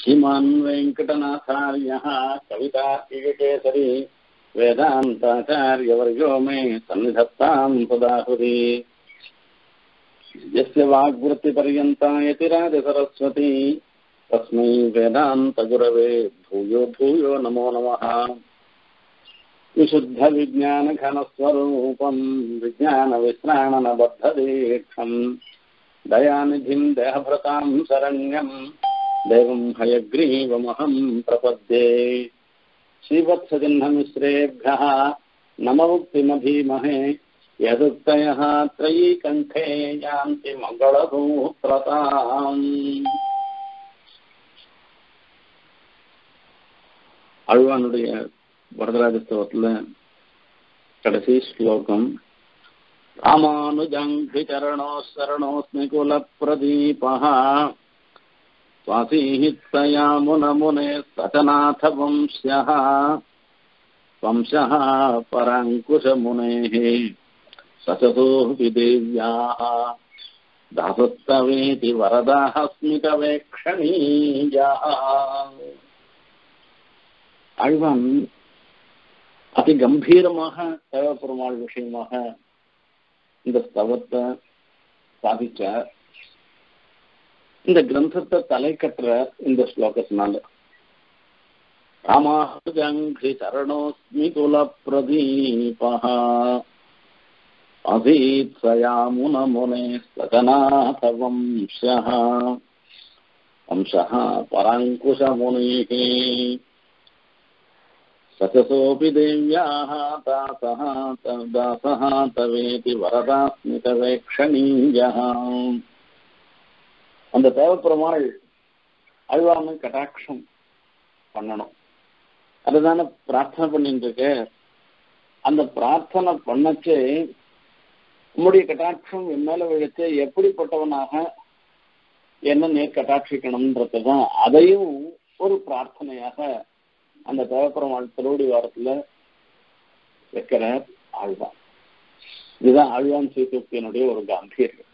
श्रीमान् वेङ्कटनाथार्यः कवितार्किककेसरी वेदान्ताचार्यवर्यो मे सन्निधत्ताम् सदाहुरि यस्य वाग्वृत्तिपर्यन्ता यतिराजसरस्वती तस्मै वेदान्तगुरवे भूयो भूयो नमो नमः विशुद्धविज्ञानघनस्वरूपम् विज्ञानविश्राणनबद्धदीक्षम् दयानिधिम् देहभृताम् शरण्यम् देवम् हयग्रीवमहम् प्रपद्ये श्रीवत्सचिह्नमिश्रेभ्यः नममुक्तिमधीमहे यदुक्तयः त्रयीकण्ठे यान्ति मङ्गलसूत्रताम् அழ்வானுடைய வரதராஜஸ்தவத்துல கடைசி ஸ்லோகம் ராமானுஜங்கி சரணோ சரணோஸ்மி குல பிரதீபः स्वासीहित्तया मुनमुने सचनाथ वंश्यः वंशः पराङ्कुशमुनेः सचतोऽपि देव्याः दासस्तवेति वरदाः स्मितवेक्षणीयाः அழ்வான் அதி கம்பீரமாக தேவப்பெருமாள் விஷயமாக இந்த ஸ்தவத்தை சாதிச்சார் இந்த கிரந்தத்தை தலை கட்டுற இந்த ஸ்லோகத்தினால ராமாஜங்கி சரணோஸ்மி குல பிரதீபா அசீத் சயாமுன முனே சகநாத வம்சः வம்சः பராங்குஷமுனிः सचसोऽपि देव्याः दासः दासः तवेति वरदास्मितवेक्षणीयः அந்த தேவப்பெருமாள் அழ்வான கட்டாட்சம் பண்ணணும் அதுதானே பிரார்த்தனை பண்ணிட்டு இருக்க அந்த பிரார்த்தனை பண்ணச்சு உம்முடைய கட்டாட்சம் என் மேல விழுத்து எப்படிப்பட்டவனாக என்ன நேர் கட்டாட்சிக்கணும்ன்றதுதான் அதையும் ஒரு பிரார்த்தனையாக அந்த தேவப்பெருமாள் திருவடி வாரத்துல வைக்கிற ஆழ்வான் இதுதான் ஆழ்வான் சீசுக்தியினுடைய ஒரு காம்பீரியம்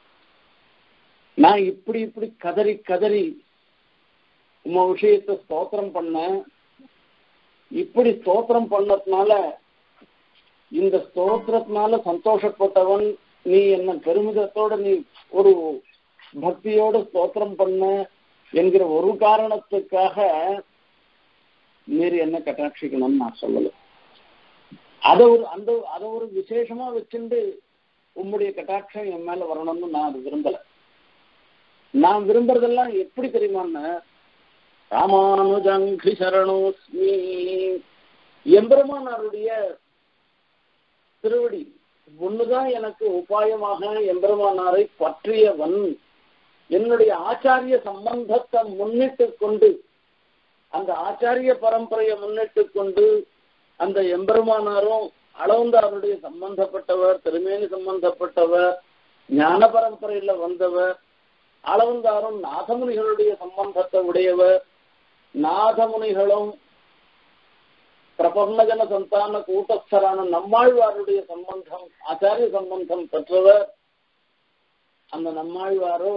நான் இப்படி இப்படி கதறி கதறி உம விஷயத்தை ஸ்தோத்திரம் பண்ண இப்படி ஸ்தோத்திரம் பண்ணதுனால இந்த ஸ்தோத்திரத்தினால சந்தோஷப்பட்டவன் நீ என்ன பெருமிதத்தோட நீ ஒரு பக்தியோட ஸ்தோத்திரம் பண்ண என்கிற ஒரு காரணத்துக்காக நீர் என்ன கட்டாட்சிக்கணும்னு நான் சொல்லல அத ஒரு அந்த அத ஒரு விசேஷமா வச்சுட்டு உம்முடைய கட்டாட்சம் என் மேல வரணும்னு நான் அது விரும்பல நான் விரும்புறதெல்லாம் எப்படி தெரியுமான்னு ராமானுஜங்கி சரணோஸ்மி எம்பெருமானாருடைய திருவடி ஒண்ணுதான் எனக்கு உபாயமாக எம்பெருமானாரை பற்றியவன் என்னுடைய ஆச்சாரிய சம்பந்தத்தை முன்னிட்டு கொண்டு அந்த ஆச்சாரிய பரம்பரையை முன்னிட்டு கொண்டு அந்த எம்பெருமானாரும் அளவந்தாருடைய சம்பந்தப்பட்டவர் திருமேனி சம்பந்தப்பட்டவர் ஞான பரம்பரையில வந்தவர் அளவந்தாரும் நாதமுனிகளுடைய சம்பந்தத்தை உடையவர் நாதமுனிகளும் பிரபன்னஜன சந்தான கூட்டஸ்தரான நம்மாழ்வாருடைய சம்பந்தம் ஆச்சாரிய சம்பந்தம் பெற்றவர் அந்த நம்மாழ்வாரோ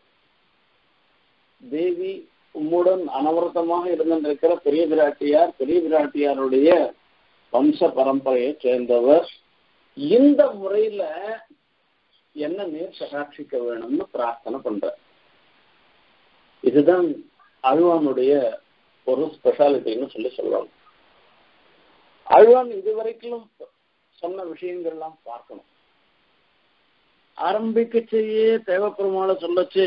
தேவி உம்முடன் அனவரத்தமாக இருந்திருக்கிற பெரிய பிராட்டியார் பெரிய பிராட்டியாருடைய வம்ச பரம்பரையை சேர்ந்தவர் இந்த முறையில என்ன நேர் கட்டாட்சிக்க வேணும்னு பிரார்த்தனை பண்ற இதுதான் அழ்வானுடைய ஒரு ஸ்பெஷாலிட்டின்னு சொல்லி சொல்லுவாங்க அழ்வான் இதுவரைக்கும் சொன்ன விஷயங்கள்லாம் பார்க்கணும் ஆரம்பிக்கச்சேயே தேவப்பெருமாளை சொல்லச்சு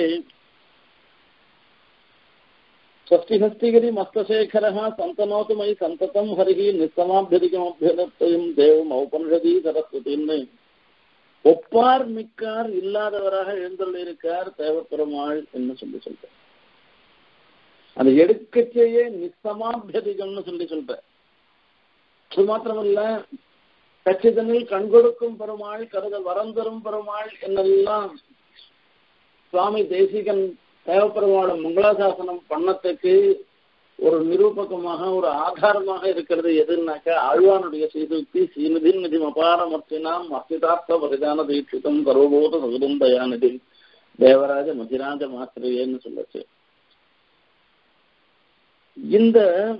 ஸ்வஸ்திஹஸ்திகிரி மஸ்தசேகரः சந்தனோத்து மை சந்ததம் ஹரிஹி நிசமாபியதிகமபியதத்தையும் தேவம் ஔபனிஷதி சரஸ்வதின்னு ஒப்பார் மிக்கார் இல்லாதவராக எழுந்துள்ளிருக்கார் தேவப்பெருமாள் என்று சொல்லி சொல்ற அது எடுக்கச்சேயே நிசமாபியதிகம்னு சொல்லி சொல்ற அது மாத்திரமல்ல கச்சிதனில் கண்கொடுக்கும் பெருமாள் கருத வரந்தரும் பெருமாள் என்னெல்லாம் சுவாமி தேசிகன் தேவப்பெருமாளை மங்களாசாசனம் பண்ணத்துக்கு ஒரு நிரூபகமாக ஒரு ஆதாரமாக இருக்கிறது எதுனாக்கா ஆழ்வானுடைய சீதுக்தி சீநிதி நிதி அபாரமர்த்தினாம் அஸ்திதார்த்த பரிதான தீட்சிதம் சர்வபோத சகுதம் தயாநிதி தேவராஜ மதிராஜ மாத்திரையேன்னு சொல்லச்சு இந்த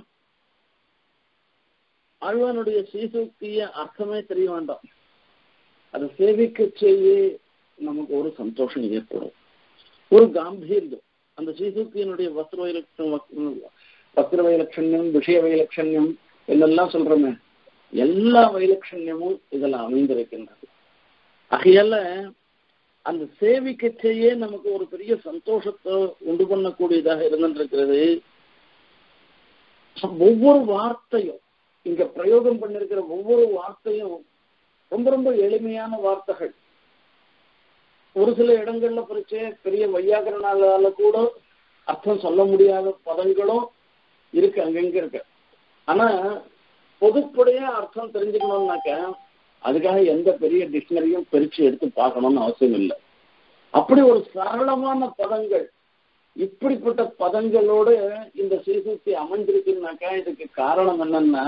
ஆழ்வானுடைய சீசூக்திய அர்த்தமே தெரிய வேண்டாம் அதை சேவிக்க செய்ய நமக்கு ஒரு சந்தோஷம் ஏற்படும் ஒரு காம்பீரியம் அந்த சீசூக்தியினுடைய வஸ்திர வைலட்சணம் வஸ்திர வைலட்சண்யம் விஷய வைலட்சண்யம் என்னெல்லாம் சொல்றோமே எல்லா வைலட்சண்யமும் இதுல அமைந்திருக்கின்றது ஆகையால அந்த சேவிக்க செய்ய நமக்கு ஒரு பெரிய சந்தோஷத்தை உண்டு பண்ணக்கூடியதாக இருந்திருக்கிறது ஒவ்வொரு வார்த்தையும் இங்க பிரயோகம் பண்ணிருக்கிற ஒவ்வொரு வார்த்தையும் ரொம்ப ரொம்ப எளிமையான வார்த்தைகள் ஒரு சில இடங்கள்ல பரிச்சை பெரிய வையாகரனால கூட அர்த்தம் சொல்ல முடியாத பதங்களும் இருக்கு அங்கங்க இருக்கு ஆனா பொதுப்படையா அர்த்தம் தெரிஞ்சுக்கணும்னாக்க அதுக்காக எந்த பெரிய டிக்ஷனரியும் பிரிச்சு எடுத்து பார்க்கணும்னு அவசியம் இல்லை அப்படி ஒரு சரளமான பதங்கள் இப்படிப்பட்ட பதங்களோடு இந்த சீசூத்தி அமைஞ்சிருக்குன்னாக்கா இதுக்கு காரணம் என்னன்னா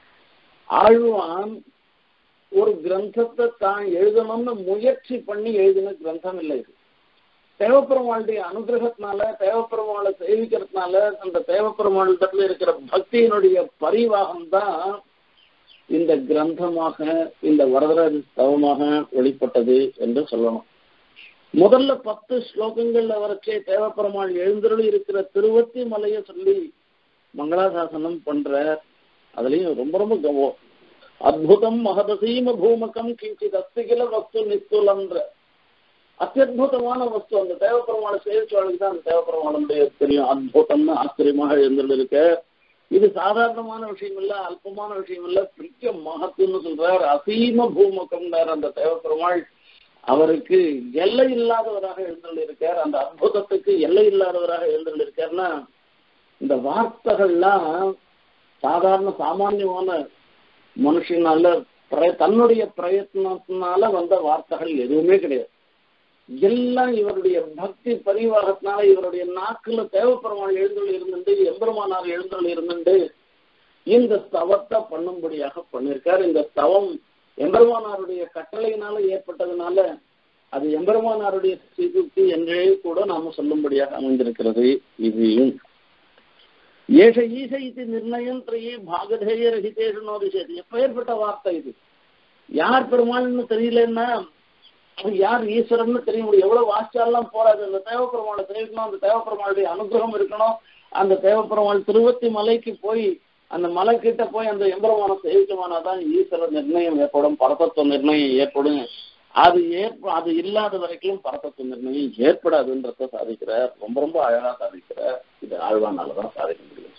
ஆழ்வான் ஒரு கிரந்தத்தை தான் எழுதணும்னு முயற்சி பண்ணி எழுதின கிரந்தம் இல்லை இது தேவப்பெருமாளுடைய அனுகிரகத்தினால தேவப்பெருமாளை சேவிக்கிறதுனால அந்த தேவப்பெருமாளத்துல இருக்கிற பக்தியினுடைய பரிவாகம் தான் இந்த கிரந்தமாக இந்த வரதராஜ ஸ்தவமாக வெளிப்பட்டது என்று சொல்லணும் முதல்ல பத்து ஸ்லோகங்கள்ல வரைச்சே தேவப்பெருமாள் எழுந்தருளி இருக்கிற திருவத்தி மலையை சொல்லி மங்களாசாசனம் பண்ற அதுலயும் ரொம்ப ரொம்ப கவம் அத்புதம் மகதசீம பூமகம் கிஞ்சித் அஸ்திகில வஸ்து நித்துலன்ற அத்தியுதமான வஸ்து அந்த தேவப்பெருமாளை சேவிச்சவளுக்கு தான் அந்த தேவப்பெருமாளுடைய தெரியும் அத்புதம்னு ஆச்சரியமாக எழுந்தருள் இருக்க இது சாதாரணமான விஷயம் இல்ல அல்பமான விஷயம் இல்ல பெரிய மகத்துன்னு சொல்றார் அசீம பூமுகம்னார் அந்த தேவப்பெருமாள் அவருக்கு எல்லை இல்லாதவராக எழுந்தருள் இருக்கார் அந்த அற்புதத்துக்கு எல்லை இல்லாதவராக எழுந்தருள் இருக்காருன்னா இந்த வார்த்தைகள்லாம் சாதாரண சாமானியமான மனுஷனால தன்னுடைய பிரயத்னத்தினால வந்த வார்த்தைகள் எதுவுமே கிடையாது எல்லாம் இவருடைய பக்தி பரிவாகத்தினால இவருடைய நாக்குல தேவப்பெருமாள் எழுந்தொழி இருந்துட்டு எம்பெருமானார் எழுந்தொழி இருந்துட்டு இந்த ஸ்தவத்தை பண்ணும்படியாக பண்ணிருக்கார் இந்த ஸ்தவம் எம்பெருமானாருடைய கட்டளையினால ஏற்பட்டதுனால அது எம்பெருமானாருடைய சீர்திருத்தி என்றே கூட நாம சொல்லும்படியாக அமைந்திருக்கிறது இதையும் ஏஷ ஈச இது நிர்ணயம் திரையே பாகதேய ரஹிதேஷனோ விஷயத்து எப்பேற்பட்ட வார்த்தை இது யார் பெருமாள்னு தெரியலன்னா அது யார் ஈஸ்வரன் தெரிய முடியும் எவ்வளவு வாசிச்சாலாம் போறாது அந்த தேவப்பெருமாளை தெரிவிக்கணும் அந்த தேவப்பெருமாளுடைய அனுகிரகம் இருக்கணும் அந்த தேவப்பெருமாள் திருவத்தி மலைக்கு போய் அந்த மலை கிட்ட போய் அந்த எம்பெருமான சேவிக்கமானாதான் ஈஸ்வர நிர்ணயம் ஏற்படும் பரதத்துவ நிர்ணயம் ஏற்படும் அது ஏற்ப அது இல்லாத வரைக்கும் பரதத்துவ நிர்ணயம் ஏற்படாதுன்றத சாதிக்கிறார் ரொம்ப ரொம்ப அழகா சாதிக்கிறார் இது ஆழ்வானாலதான் சாதிக்க முடியும்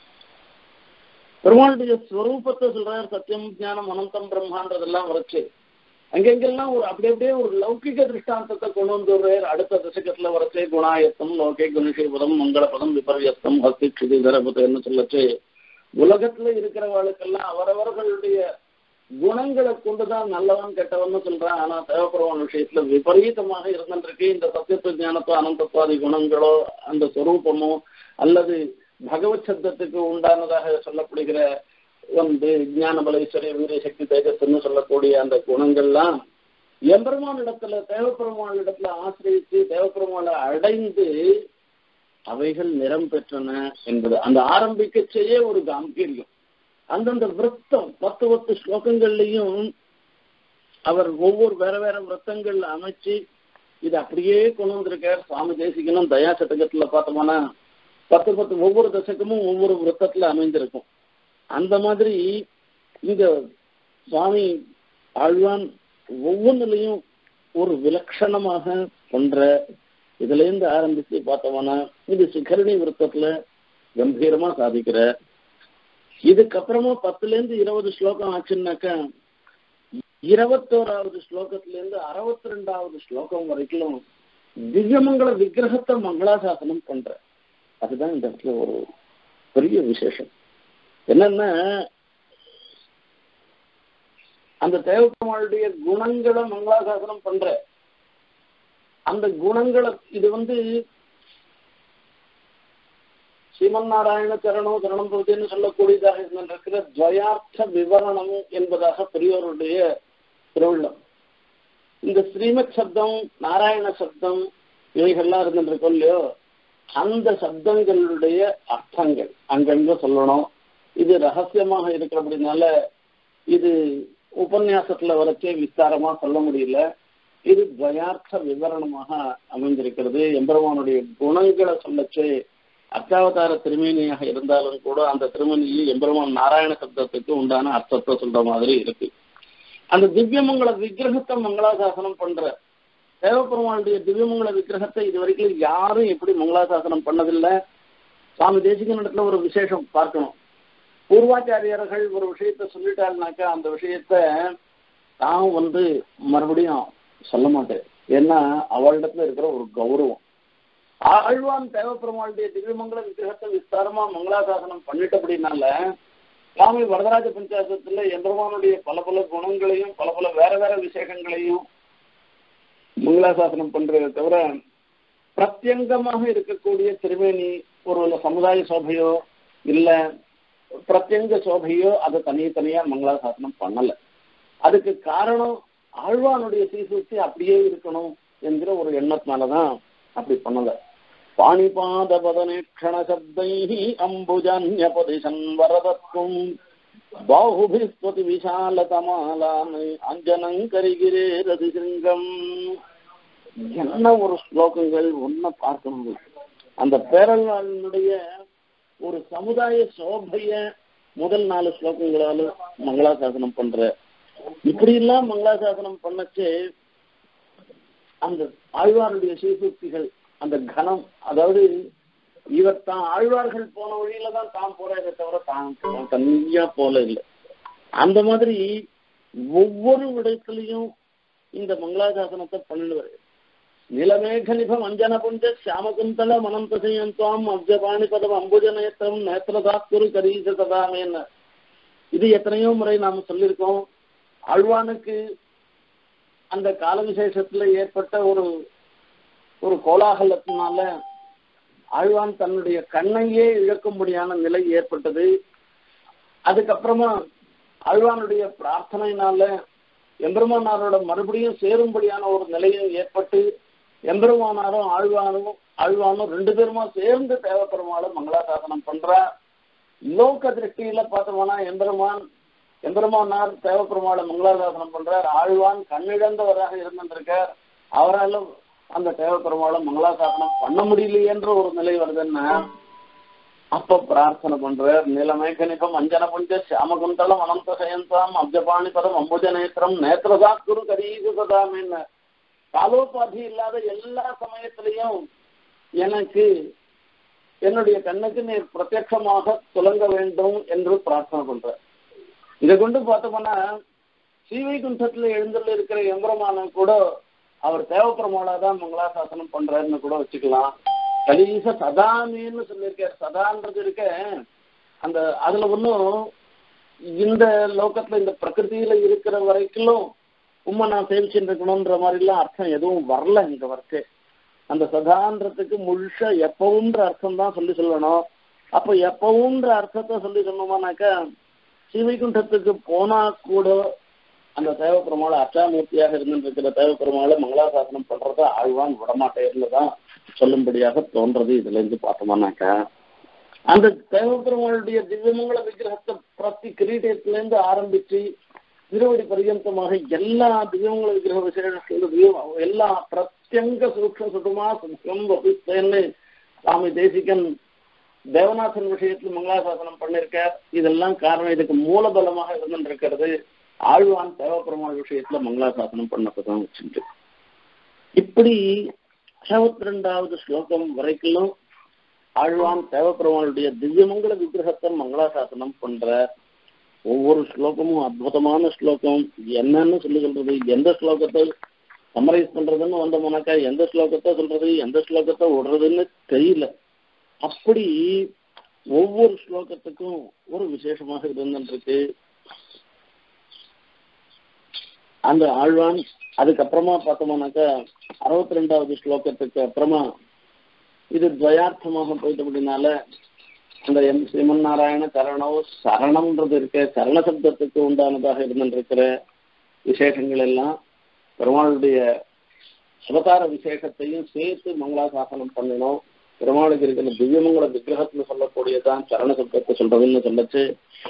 பெருமாளுடைய ஸ்வரூபத்தை சொல்றார் சத்தியம் ஞானம் அனந்தம் பிரம்மான்றதெல்லாம் வரைச்சு அங்கெங்கெல்லாம் ஒரு அப்படி அப்படியே ஒரு லௌகிக திருஷ்டாந்தத்தை கொண்டு வந்துடுறார் அடுத்த தசகத்துல வரச்சே குணாயத்தம் லோகே குணசீபதம் மங்களபதம் விபர்யத்தம் ஹஸ்தி க்ஷிதிதரபுதன்னு சொல்லச்சு உலகத்துல இருக்கிறவர்களுக்கெல்லாம் அவரவர்களுடைய குணங்களை கொண்டுதான் நல்லவன் கெட்டவன் சொல்றான் ஆனா தேவப்பெருமான் விஷயத்துல விபரீதமாக இருந்துருக்கு இந்த சத்தியத்துவ ஞானத்தோ அனந்தத்வாதி குணங்களோ அந்த சொரூபமோ அல்லது பகவத் சப்தத்துக்கு உண்டானதாக சொல்லப்படுகிற வந்து ஞான பலேஸ்வரி வீர சக்தி தேஜஸ்ன்னு சொல்லக்கூடிய அந்த குணங்கள்லாம் எம்பெருமான் இடத்துல தேவப்பெருமான் இடத்துல ஆசிரியத்து தேவப்பெருமானை அடைந்து அவைகள் நிறம் பெற்றன என்பது அந்த ஆரம்பிக்க செய்ய ஒரு காம்பீரியம் அந்தந்த விரத்தம் பத்து பத்து ஸ்லோகங்கள்லையும் அவர் ஒவ்வொரு வேற வேற விரத்தங்கள் அமைச்சு இது அப்படியே கொண்டு வந்திருக்கார் சுவாமி தேசிகனும் தயா சதகத்துல பார்த்தோம்னா பத்து பத்து ஒவ்வொரு தசகமும் ஒவ்வொரு விரத்தத்துல அமைந்திருக்கும் அந்த மாதிரி இங்க சுவாமி ஆழ்வான் ஒவ்வொன்றுலையும் ஒரு விலட்சணமாக பண்ற இதுல இருந்து ஆரம்பிச்சு பார்த்தோம்னா இது சிகரணி விருத்தத்துல கம்பீரமா சாதிக்கிற இதுக்கப்புறமா பத்துல இருந்து இருபது ஸ்லோகம் ஆச்சுன்னாக்கா இருபத்தோராவது ஸ்லோகத்துல இருந்து அறுபத்தி ரெண்டாவது ஸ்லோகம் வரைக்கும் திவ்யமங்கல விக்கிரகத்தை மங்களாசாசனம் பண்ற அதுதான் இந்த இடத்துல ஒரு பெரிய விசேஷம் என்னன்னா அந்த தேவப்பெருமாளுடைய குணங்களை மங்களாசாசனம் பண்ற அந்த குணங்களை இது வந்து ஸ்ரீமன் நாராயண சரணம் சரணம் பகுதின்னு சொல்லக்கூடியதாக இருந்திருக்கிற துவயார்த்த விவரணம் என்பதாக பெரியோருடைய திருவிழம் இந்த ஸ்ரீமத் சப்தம் நாராயண சப்தம் இவைகள்லாம் இருந்துருக்கோம் இல்லையோ அந்த சப்தங்களுடைய அர்த்தங்கள் அங்கங்க சொல்லணும் இது ரகசியமாக இருக்கிறபடினால இது உபன்யாசத்துல வரைச்சே விஸ்தாரமா சொல்ல முடியல இது துவயார்த்த விவரணமாக அமைந்திருக்கிறது எம்பெருமானுடைய குணங்களை சொல்லச்சே அர்த்தாவதார திருமேனியாக இருந்தாலும் கூட அந்த திருமணியை எம்பெருமான் நாராயண சப்தத்துக்கு உண்டான அர்த்தத்தை சொல்ற மாதிரி இருக்கு அந்த திவ்யமங்கல விக்கிரகத்தை மங்களாசாசனம் பண்ற தேவப்பெருமானுடைய திவ்யமங்கல விக்கிரகத்தை இது வரைக்கும் யாரும் எப்படி மங்களாசாசனம் பண்ணதில்லை சுவாமி தேசிகனிடத்துல ஒரு விசேஷம் பார்க்கணும் பூர்வாச்சாரியர்கள் ஒரு விஷயத்த சொல்லிட்டாருனாக்கா அந்த விஷயத்த தான் வந்து மறுபடியும் சொல்ல மாட்டேன் ஏன்னா அவளிடத்துல இருக்கிற ஒரு கௌரவம் ஆழ்வான் தேவப்பெருமாளுடைய திவ்யமங்கல விக்கிரகத்தை விஸ்தாரமா மங்களாசாசனம் பண்ணிட்டபடினால சுவாமி வரதராஜ பஞ்சாயத்துல எம்பெருமானுடைய பல பல குணங்களையும் பல பல வேற வேற விசேஷங்களையும் மங்களாசாசனம் பண்றதை தவிர பிரத்யங்கமாக இருக்கக்கூடிய திருவேணி ஒரு சமுதாய சோபையோ இல்ல பிரத்யங்க சோபையோ அதை தனித்தனியா மங்களாசாசனம் பண்ணல அதுக்கு காரணம் ஆழ்வானுடைய சீசுத்தி அப்படியே இருக்கணும் என்கிற ஒரு எண்ணத்தினாலதான் அப்படி பண்ணல பாணிபாத பதனேக்ஷண சப்தை அம்புஜான்யபதிசன் வரதற்கும் பாகுபிஸ்வதி விஷாலதமாலானை அஞ்சனம் கரிகிறே ரதிசிங்கம் என்ன ஒரு ஸ்லோகங்கள் ஒன்ன பார்க்கணும் அந்த பேரனுடைய ஒரு சமுதாய சோபைய முதல் நாலு ஸ்லோகங்களால மங்களாசாசனம் பண்ற இப்படி எல்லாம் மங்களாசாசனம் பண்ணச்சு அந்த ஆழ்வாருடைய சீசுக்திகள் அந்த கணம் அதாவது இவர் தான் ஆழ்வார்கள் போன வழியில தான் தான் போறதை தவிர தான் தனியா போல இல்லை அந்த மாதிரி ஒவ்வொரு விடத்திலையும் இந்த மங்களாசாசனத்தை பண்ணிடுவார் நிலமேகனிபம் அஞ்சன புஞ்ச சியாமகுந்தல மனம் தசையந்தாம் அப்ஜபாணி பதம் அம்புஜநேத்திரம் நேத்திரதாக்குரு கரீச சதாமேன்னு இது எத்தனையோ முறை நாம சொல்லியிருக்கோம் ஆழ்வானுக்கு அந்த கால விசேஷத்துல ஏற்பட்ட ஒரு ஒரு கோலாகலத்தினால ஆழ்வான் தன்னுடைய கண்ணையே இழக்கும்படியான நிலை ஏற்பட்டது அதுக்கப்புறமா ஆழ்வானுடைய பிரார்த்தனையினால எம்பெருமானாரோட மறுபடியும் சேரும்படியான ஒரு நிலையும் ஏற்பட்டு எம்பெருமானாரும் ஆழ்வானும் ஆழ்வானும் ரெண்டு பேருமா சேர்ந்து தேவப்பெருமாளும் மங்களாசாசனம் பண்றா லோக திருஷ்டியில பார்த்தோம்னா எம்பெருமான் எம்பெருமானார் தேவப்பெருமாளை மங்களாசாசனம் பண்றார் ஆழ்வான் கண்ணிழந்தவராக இருந்திருக்கார் அவரால் அந்த தேவப்பெருமாளை மங்களாசாசனம் பண்ண முடியலையென்ற ஒரு நிலை வருதுன்னா அப்ப பிரார்த்தனை பண்றார் நிலமேகனிகம் அஞ்சன புஞ்ச சியாமகுந்தளம் அனந்த சயந்தாம் அப்ஜபாணி பதம் அம்புஜ நேத்திரம் நேத்திரதா குரு கரீசுதாமின்னு காலோபாதி இல்லாத எல்லா சமயத்திலையும் எனக்கு என்னுடைய கண்ணுக்கு நீர் பிரத்யட்சமாக துலங்க வேண்டும் என்று பிரார்த்தனை பண்ற இதை கொண்டு பார்த்தோம்னா ஸ்ரீவைகுண்டத்துல எழுந்துள்ள இருக்கிற எம்பரமான கூட அவர் தேவப்பெருமாளா தான் மங்களாசாசனம் பண்றாருன்னு கூட வச்சுக்கலாம் கலீச சதாமின்னு சொல்லியிருக்காரு சதான்றது இருக்க அந்த அதுல ஒன்றும் இந்த லோகத்துல இந்த பிரகிருதியில இருக்கிற வரைக்கும் உண்மை நான் சேவிச்சுட்டு இருக்கணும்ன்ற மாதிரிலாம் அர்த்தம் எதுவும் வரல இங்க வரைக்கும் அந்த சதான்றதுக்கு முழுசா எப்பவும்ன்ற அர்த்தம் தான் சொல்லி சொல்லணும் அப்ப எப்பவும்ன்ற அர்த்தத்தை சொல்லி சொன்னோமானாக்கா ஸ்ரீவைகுண்டத்துக்கு போனா கூட அந்த தேவப்பெருமாளை அச்சாமூர்த்தியாக இருந்துருக்கிற தேவப்பெருமாளை மங்களாசாசனம் பண்றத ஆழ்வான் விடமாட்டேன்னு தான் சொல்லும்படியாக தோன்றது இதுல இருந்து பார்த்தோம்னாக்கா அந்த தேவப்பெருமாளுடைய திவ்யமங்கல விக்கிரகத்தை பிரதி கிரீடத்துல இருந்து ஆரம்பிச்சு திருவடி பரியந்தமாக எல்லா திவ்யமங்கல விக்கிரக விசேஷத்தையும் எல்லா பிரத்யங்க சூக்ஷம் சுட்டுமா சுத்தம் வபித்தேன்னு சுவாமி தேசிகன் தேவநாதன் விஷயத்துல மங்களாசாசனம் பண்ணிருக்கார் இதெல்லாம் காரணம் இதுக்கு மூலபலமாக இருந்துருக்கிறது ஆழ்வான் தேவப்பெருமாள் விஷயத்துல மங்களாசாசனம் பண்ணப்பதான் வச்சுட்டு இப்படி அறுபத்தி ரெண்டாவது ஸ்லோகம் வரைக்கும் ஆழ்வான் தேவப்பெருமாளுடைய திவ்யமங்கல விக்கிரகத்தை மங்களாசாசனம் பண்ற ஒவ்வொரு ஸ்லோகமும் அற்புதமான ஸ்லோகம் என்னன்னு சொல்லி சொல்றது எந்த ஸ்லோகத்தை சமரைஸ் பண்றதுன்னு வந்தோம்னாக்கா எந்த ஸ்லோகத்தை சொல்றது எந்த ஸ்லோகத்தை விடுறதுன்னு தெரியல அப்படி ஒவ்வொரு ஸ்லோகத்துக்கும் ஒரு விசேஷமாக இருந்துருக்கு அந்த ஆழ்வான் அதுக்கப்புறமா பார்த்தோம்னாக்கா அறுபத்தி ரெண்டாவது ஸ்லோகத்துக்கு அப்புறமா இது துவயார்த்தமாக போயிட்டு அப்படின்னால அந்த எம் ஸ்ரீமன் நாராயண சரணோ சரணம்ன்றது இருக்க சரண சப்தத்துக்கு உண்டானதாக இருந்திருக்கிற விசேஷங்கள் எல்லாம் பெருமாளுடைய அவதார விசேஷத்தையும் சேர்த்து மங்களாசாசனம் பண்ணினோம் பெருமாளுக்கு இருக்கிற திவ்யமங்கள விக்கிரகத்துல சொல்லக்கூடியதான் சரண சப்தத்தை சொல்றதுன்னு சொல்லச்சு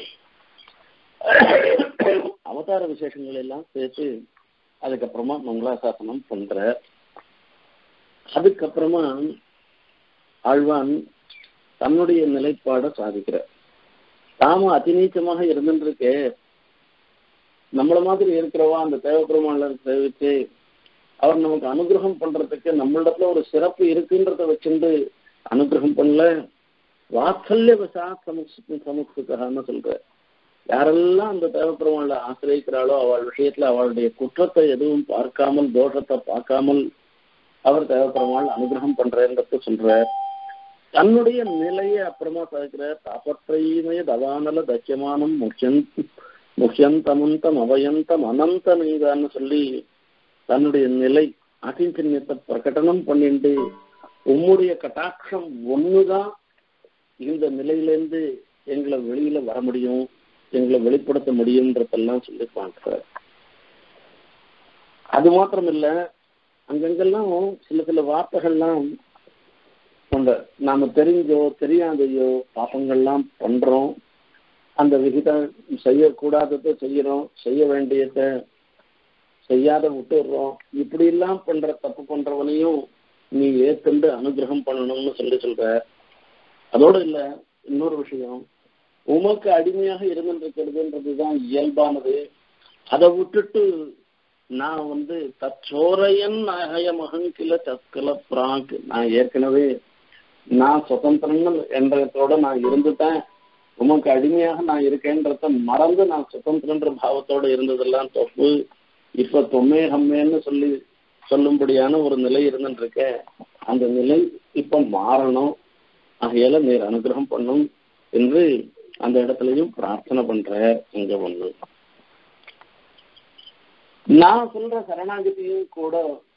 அவதார விசேஷங்கள் எல்லாம் சேர்த்து அதுக்கப்புறமா மங்களாசாசனம் பண்ற அதுக்கப்புறமா ஆழ்வான் தன்னுடைய நிலைப்பாடை சாதிக்கிற தாம அதிநீச்சமாக இருந்துருக்கு நம்மள மாதிரி இருக்கிறவா அந்த தேவப்பெருமாள் சேவிச்சு அவர் நமக்கு அனுகிரகம் பண்றதுக்கு நம்மளிடத்துல ஒரு சிறப்பு இருக்குன்றத வச்சுட்டு அனுகிரகம் பண்ணல வாத்சல்ய வசா சமுக் சமுக்குன்னு சொல்ற யாரெல்லாம் அந்த தேவப்பெருமாள ஆசிரியக்கிறாளோ அவள் விஷயத்துல அவளுடைய குற்றத்தை எதுவும் பார்க்காமல் தோஷத்தை பார்க்காமல் அவர் தேவப்பெருமாள் அனுகிரகம் பண்றேன்றத சொல்ற தன்னுடைய நிலையை அப்புறமா சாதிக்கிற தாபத்ரயமய தவானல தக்கியமானம் முக்கியம் முக்கியந்தமந்தம் அவயந்தம் அனந்த நீதான்னு சொல்லி தன்னுடைய நிலை அகிஞ்சன்யத்தை பிரகடனம் பண்ணிட்டு உம்முடைய கட்டாட்சம் ஒண்ணுதான் இந்த நிலையிலேருந்து எங்களை வெளியில வர முடியும் எங்களை வெளிப்படுத்த முடியும்ன்றதெல்லாம் சொல்லி பார்க்கிறார் அது மாத்திரம் இல்ல அங்கங்கெல்லாம் சில சில வார்த்தைகள்லாம் அந்த நாம தெரிஞ்சோ தெரியாதையோ பாப்பங்கள்லாம் பண்றோம் அந்த விகிதம் செய்யக்கூடாததை செய்யறோம் செய்ய வேண்டியதை செய்யாத விட்டுடுறோம் இப்படி எல்லாம் பண்ற தப்பு பண்றவனையும் நீ ஏத்துண்டு அனுகிரகம் பண்ணணும்னு சொல்லி சொல்ற அதோட இல்ல இன்னொரு விஷயம் உமக்கு அடிமையாக இருந்துருக்கிறதுன்றதுதான் இயல்பானது அதை விட்டுட்டு நான் வந்து தச்சோரையன் நகய மகன்கில தற்கல பிராங்க் நான் ஏற்கனவே நான் சுதந்திரன் என்றதோட நான் இருந்துட்டேன் உமக்கு அடிமையாக நான் இருக்கேன்றத மறந்து நான் சுதந்திரன்ற பாவத்தோட இருந்ததெல்லாம் தப்பு இப்ப தொம்மே ஹம்மேன்னு சொல்லி சொல்லும்படியான ஒரு நிலை இருந்துருக்க அந்த நிலை இப்ப மாறணும் ஆகையால நீர் அனுகிரகம் பண்ணும் என்று அந்த இடத்துலயும் பிரார்த்தனை பண்ற இங்க ஒண்ணு நான் சொல்ற சரணாகதியும் கூட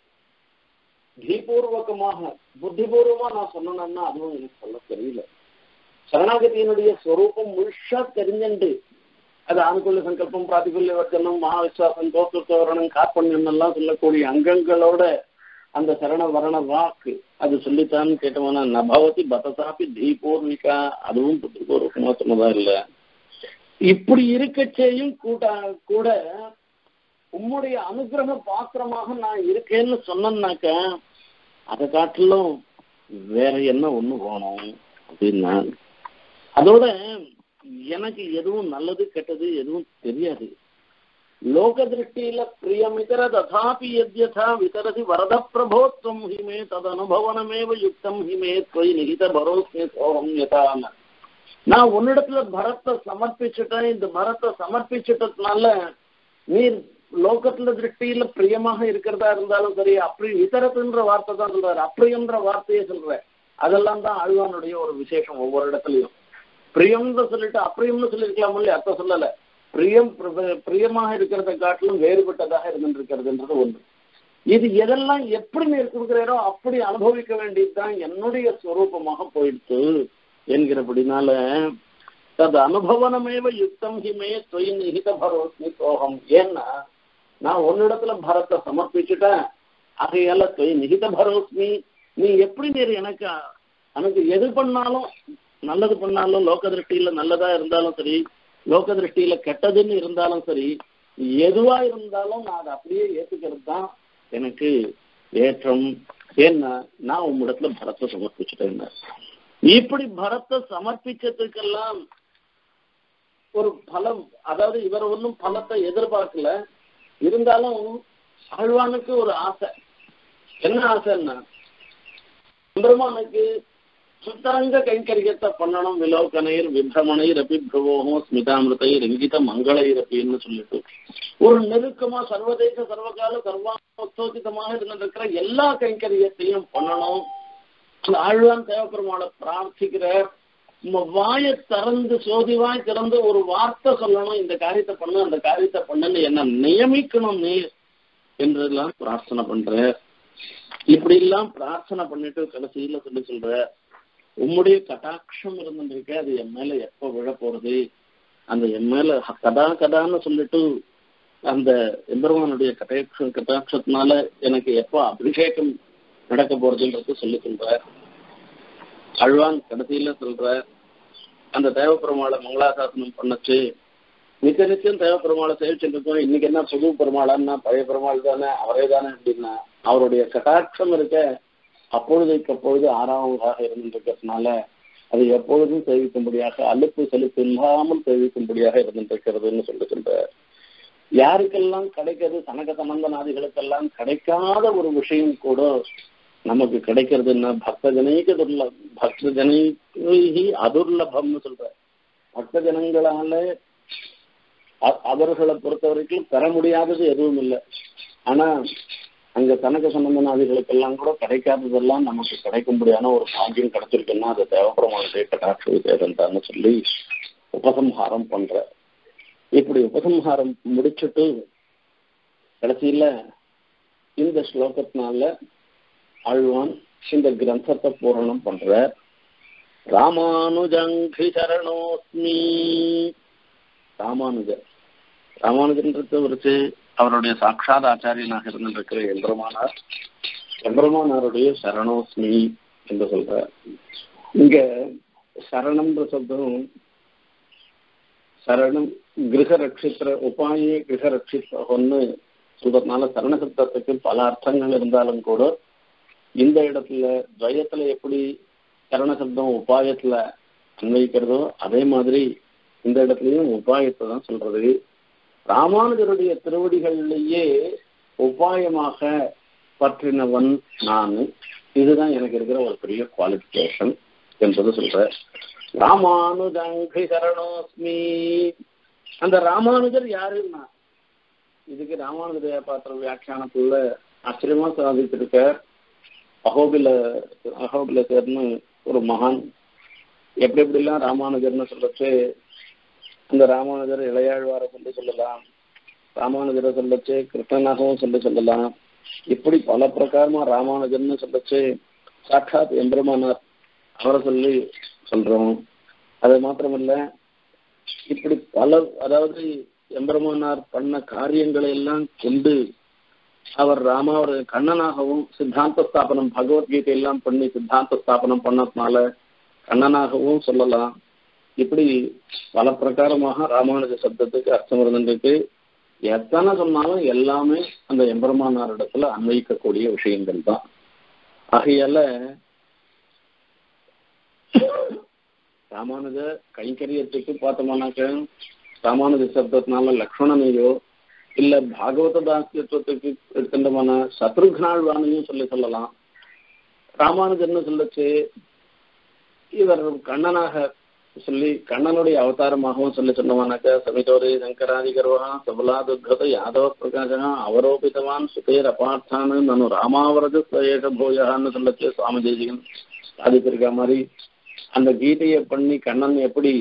தீபூர்வகமாக புத்திபூர்வமா நான் சொன்னேன்னா அதுவும் எனக்கு சொல்ல தெரியல சரணாகதியினுடைய ஸ்வரூபம் முழுஷா தெரிஞ்சுண்டு அது ஆணுக்குள்ள சங்கல்பம் பிராதிகுல்ய வர்த்தனம் மகாவிஸ்வாசம் தோற்றுத்தோரணம் காப்பண்யம் எல்லாம் சொல்லக்கூடிய அங்கங்களோட அந்த சரண வரண வாக்கு அது சொல்லித்தான்னு கேட்டவனா நபவதி பதசாப்பி தீபூர்விகா அதுவும் புத்திபூர்வகமா சொன்னதா இல்ல இப்படி இருக்கச்சேயும் கூட கூட உம்முடைய அனுகிரக பாத்திரமாக நான் இருக்கேன்னு சொன்னேன்னாக்க அதை காட்டிலும் வேற என்ன ஒண்ணு வேணும் அப்படின்னா அதோட எனக்கு எதுவும் நல்லது கெட்டது எதுவும் தெரியாது லோக திருஷ்டியில பிரியமிதர ததாபி யத்யதா விதரசி வரத பிரபோத்வம் ஹிமே ததனுபவனமேவ யுக்தம் ஹிமே தொய் நிகித பரோஸ்மே சோகம் யதான நான் உன்னிடத்துல பரத்தை சமர்ப்பிச்சுட்டேன் இந்த பரத்தை சமர்ப்பிச்சுட்டதுனால நீர் லோகத்துல திருஷ்டியில பிரியமாக இருக்கிறதா இருந்தாலும் சரி அப்படி இதரத்துன்ற வார்த்தை தான் சொல்றாரு அப்பிரியன்ற வார்த்தையே சொல்ற அதெல்லாம் தான் அழுவானுடைய ஒரு விசேஷம் ஒவ்வொரு இடத்துலயும் பிரியம்னு சொல்லிட்டு அப்பிரியம்னு சொல்லியிருக்கலாம் இல்லையா அர்த்தம் சொல்லல பிரியம் பிரியமாக இருக்கிறத காட்டிலும் வேறுபட்டதாக இருந்துருக்கிறதுன்றது ஒன்று இது எதெல்லாம் எப்படி நீர் கொடுக்கிறீரோ அப்படி அனுபவிக்க வேண்டியதுதான் என்னுடைய ஸ்வரூபமாக போயிடுச்சு என்கிறபடினால தது அனுபவனமேவ யுக்தம் ஹிமே தொய் நிகித பரோஸ்மி சோகம் ஏன்னா நான் உன்னிடத்துல பரத்தை சமர்ப்பிச்சுட்டேன் ஆகையால தொய் நிகித பரோஸ்மி நீ எப்படி நீர் எனக்கு எனக்கு எது பண்ணாலும் நல்லது பண்ணாலும் லோக திருஷ்டியில நல்லதா இருந்தாலும் சரி லோக திருஷ்டியில கெட்டதுன்னு இருந்தாலும் சரி எதுவா இருந்தாலும் நான் அதை அப்படியே ஏத்துக்கிறது தான் எனக்கு ஏற்றம் ஏன்னா நான் உம்மிடத்துல பரத்தை சமர்ப்பிச்சுட்டேன் இப்படி பரத்தை சமர்ப்பிச்சதுக்கெல்லாம் ஒரு பலம் அதாவது இவர் ஒன்றும் பலத்தை எதிர்பார்க்கல இருந்தாலும் ஆழ்வானுக்கு ஒரு ஆசை என்ன ஆசைன்னா பெருமானுக்கு சுத்தரங்க கைங்கரியத்தை பண்ணணும் விலோகனைர் விபிரமணைர் அப்பி பிரவோகம் ஸ்மிதாமிருதைர் இங்கித மங்களைரப்பின்னு சொல்லிட்டு ஒரு நெருக்கமா சர்வதேச சர்வகால சர்வாத்தோசிதமாக இருந்திருக்கிற எல்லா கைங்கரியத்தையும் பண்ணணும் ஆழ்வான் தேவப்பெருமாளை பிரார்த்திக்கிற வாயை திறந்து சோதிவாய் திறந்து ஒரு வார்த்தை சொல்லணும் இந்த காரியத்தை பண்ணு அந்த காரியத்தை பண்ணுன்னு என்ன நியமிக்கணும் நீ என்றெல்லாம் பிரார்த்தனை பண்ற இப்படி எல்லாம் பிரார்த்தனை பண்ணிட்டு கடைசியில சொல்லி சொல்ற உம்முடைய கட்டாட்சம் இருந்துருக்கு அது என் மேல எப்ப விழ போறது அந்த என் மேல கதா கதான்னு சொல்லிட்டு அந்த எம்பெருமானுடைய கட்டாட்ச கட்டாட்சத்தினால எனக்கு எப்போ அபிஷேகம் நடக்க போறதுன்றது சொல்லி சொல்ற அழ்வான் கடைசியில சொல்ற அந்த தேவப்பெருமாளை மங்களாசாசனம் பண்ணச்சு நித்திய நித்தியம் தேவப்பெருமாளை சேவிச்சுட்டு இருக்கோம் இன்னைக்கு என்ன புது பெருமாளான்னா பழைய பெருமாள் தானே அவரே தானே அப்படின்னா அவருடைய கட்டாட்சம் இருக்க அப்பொழுதைக்கு அப்பொழுது ஆறாவதாக இருந்திருக்கிறதுனால அது எப்பொழுதும் சேவிக்கும்படியாக அலுப்பு செலுத்து இல்லாமல் சேவிக்கும்படியாக இருந்திருக்கிறதுன்னு சொல்லுகின்ற யாருக்கெல்லாம் கிடைக்கிறது தனக்கு சம்பந்தநாதிகளுக்கெல்லாம் கிடைக்காத ஒரு விஷயம் கூட நமக்கு கிடைக்கிறதுன்னா பக்த ஜனைக்கு துர்ல பக்த ஜனைகி அதுர்லபம்னு சொல்ற பக்த ஜனங்களால அவர்களை பொறுத்த வரைக்கும் பெற முடியாதது எதுவும் இல்லை ஆனா அங்க தனக்கு சம்பந்தநாதிகளுக்கெல்லாம் கூட கிடைக்காததெல்லாம் நமக்கு கிடைக்கும்படியான ஒரு பாக்கியம் கிடைச்சிருக்குன்னா அது தேவப்பெருமானுடைய கட்டாட்சி விசேஷம் சொல்லி உபசம்ஹாரம் பண்ற இப்படி உபசம்ஹாரம் முடிச்சுட்டு கடைசியில இந்த ஸ்லோகத்தினால ஆழ்வான் இந்த கிரந்தத்தை பூரணம் பண்ற ராமானுஜங்கி சரணோஸ்மி ராமானுஜர் ராமானுஜன்றத வச்சு அவருடைய சாட்சாத் ஆச்சாரியனாக இருந்திருக்கிற எம்பெருமானார் எம்பெருமானாருடைய சரணோஸ்மி என்று சொல்ற இங்க சரணம்ன்ற சப்தம் சரணம் கிரக ரட்சித்திர உபாயே கிரக ரட்சித்தகம்னு சொல்றதுனால சரண சப்தத்துக்கு பல அர்த்தங்கள் இருந்தாலும் கூட இந்த இடத்துல துவயத்துல எப்படி சரண சப்தம் உபாயத்துல அன்வைக்கிறதோ அதே மாதிரி இந்த இடத்துலயும் உபாயத்தை தான் சொல்றது ராமானுஜருடைய திருவடிகளிலேயே உபாயமாக பற்றினவன் நான் இதுதான் எனக்கு இருக்கிற ஒரு பெரிய குவாலிபிகேஷன் என்பது சொல்ற ராமானுஜங்கி சரணோஸ்மி அந்த ராமானுஜர் யாருன்னா இதுக்கு ராமானுஜர பாத்திர வியாக்கியானத்துல ஆச்சரியமா சாதித்திருக்க அகோபில அகோபில சேர்னு ஒரு மகான் எப்படி எப்படிலாம் ராமானுஜர்னு சொல்லச்சு அந்த ராமானுஜர் இளையாழ்வாரை சொல்லி சொல்லலாம் ராமானுஜரை சொல்லச்சு கிருஷ்ணனாகவும் சொல்லி சொல்லலாம் இப்படி பல பிரகாரமா ராமானுஜர்னு சொல்லச்சு சாட்சாத் எம்பெருமானார் அவரை சொல்லி சொல்றோம் அது மாத்திரமல்ல இப்படி பல அதாவது எம்பெருமானார் பண்ண காரியங்களை எல்லாம் கொண்டு அவர் ராமாவர் கண்ணனாகவும் சித்தாந்த ஸ்தாபனம் பகவத்கீதை எல்லாம் பண்ணி சித்தாந்த ஸ்தாபனம் பண்ணதுனால கண்ணனாகவும் சொல்லலாம் இப்படி பல பிரகாரமாக ராமானுஜ சப்தத்துக்கு அர்த்தம் இருந்துருக்கு எத்தனை சொன்னாலும் எல்லாமே அந்த எம்பெருமானார் இடத்துல அன்வைக்கக்கூடிய விஷயங்கள் தான் ஆகையால ராமானுஜ கைங்கரியத்துக்கு பார்த்தோம்னாக்க ராமானுஜ சப்தத்தினால லக்ஷ்மணனையோ இல்ல பாகவத தாசியத்துவத்துக்கு எடுத்துட்டோம்னா சத்ருக்னாழ்வானையும் சொல்லி சொல்லலாம் ராமானுஜர்னு சொல்லச்சு இவர் கண்ணனாக சொல்லி கண்ணனுடைய அவதாரமாகவும் சொல்லி சொன்னவானாக்க சமிதோரி சங்கராதி கர்வா சபலாதுர்கத யாதவ பிரகாசா அவரோபிதவான் சுதேர் அபார்த்தான்னு நனு ராமாவரது ஏக போயான்னு சொல்லச்சு சுவாமி தேசிகன் சாதிச்சிருக்க மாதிரி அந்த கீதையை பண்ணி கண்ணன் எப்படி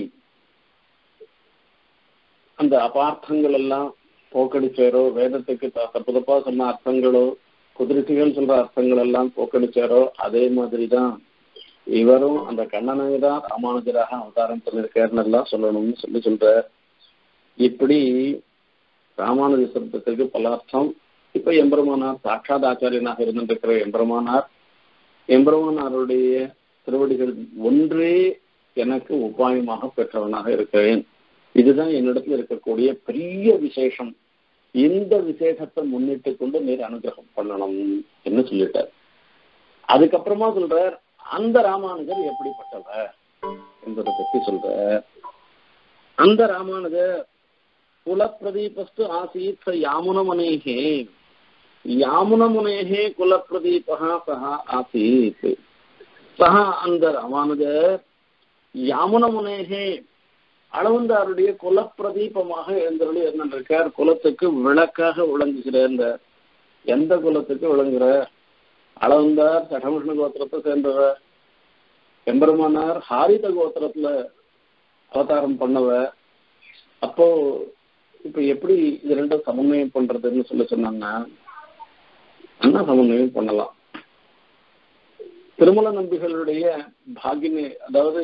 அந்த அபார்த்தங்கள் எல்லாம் போக்கடிச்சாரோ வேதத்துக்கு தப்பு தப்பா சொன்ன அர்த்தங்களோ குதிரைகள் சொல்ற அர்த்தங்கள் எல்லாம் போக்கடிச்சாரோ அதே மாதிரி தான் இவரும் அந்த கண்ணனை தான் ராமானுஜராக அவதாரம் பண்ணிருக்காருன்னு எல்லாம் சொல்லணும்னு சொல்லி சொல்ற இப்படி ராமானுஜ சப்தத்துக்கு பல அர்த்தம் இப்ப எம்பெருமானார் சாட்சாத் ஆச்சாரியனாக இருந்திருக்கிற எம்பெருமானார் எம்பெருமானாருடைய திருவடிகள் ஒன்றே எனக்கு உபாயமாக பெற்றவனாக இருக்கிறேன் இதுதான் என்னிடத்துல இருக்கக்கூடிய பெரிய விசேஷம் இந்த விசேஷத்தை முன்னிட்டு கொண்டு நீர் அனுகிரகம் பண்ணணும் என்று சொல்லிட்டார் அதுக்கப்புறமா சொல்றார் அந்த ராமானுஜர் எப்படிப்பட்டவர் என்பதை பத்தி சொல்ற அந்த ராமானுஜர் குலப்பிரதீபஸ்து ஆசீத் யாமுனமுனேகே யாமுனமுனேகே குலப்பிரதீபா சஹா ஆசீத் சஹா அந்த ராமானுஜர் யாமுனமுனேகே அளவந்தாருடைய குலப்பிரதீபமாக எழுந்தருளி இருந்திருக்கார் குலத்துக்கு விளக்காக விளங்குகிறார் எந்த குலத்துக்கு விளங்குற அளவந்தார் சடமிஷ்ண கோத்திரத்தை சேர்ந்தவர் எம்பெருமானார் ஹாரித கோத்திரத்துல அவதாரம் பண்ணவ அப்போ இப்ப எப்படி இது ரெண்டும் சமன்வயம் பண்றதுன்னு சொல்லி சொன்னாங்கன்னா என்ன சமன்வயம் பண்ணலாம் திருமல நம்பிகளுடைய பாகினி அதாவது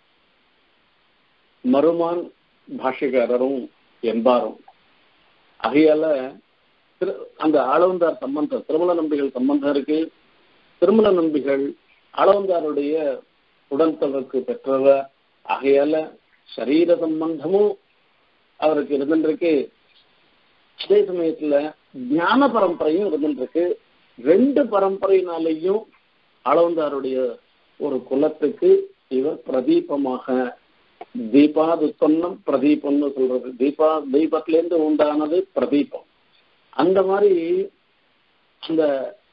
மருமான் பாஷ்யக்காரரும் என்பாரும் ஆகையால திரு அந்த ஆளவந்தார் சம்பந்தம் திருமல நம்பிகள் சம்பந்தம் இருக்கு திருமல நம்பிகள் ஆளவந்தாருடைய உடல் தொடர்பு பெற்றவர் ஆகையால சரீர சம்பந்தமும் அவருக்கு இருந்துருக்கு அதே சமயத்துல ஞான பரம்பரையும் இருந்துருக்கு ரெண்டு பரம்பரையினாலேயும் அளவந்தாருடைய ஒரு குலத்துக்கு இவர் பிரதீபமாக தீபாது சொன்னம் பிரதீபம்னு சொல்றது தீபா தீபத்திலேருந்து உண்டானது பிரதீபம் அந்த மாதிரி அந்த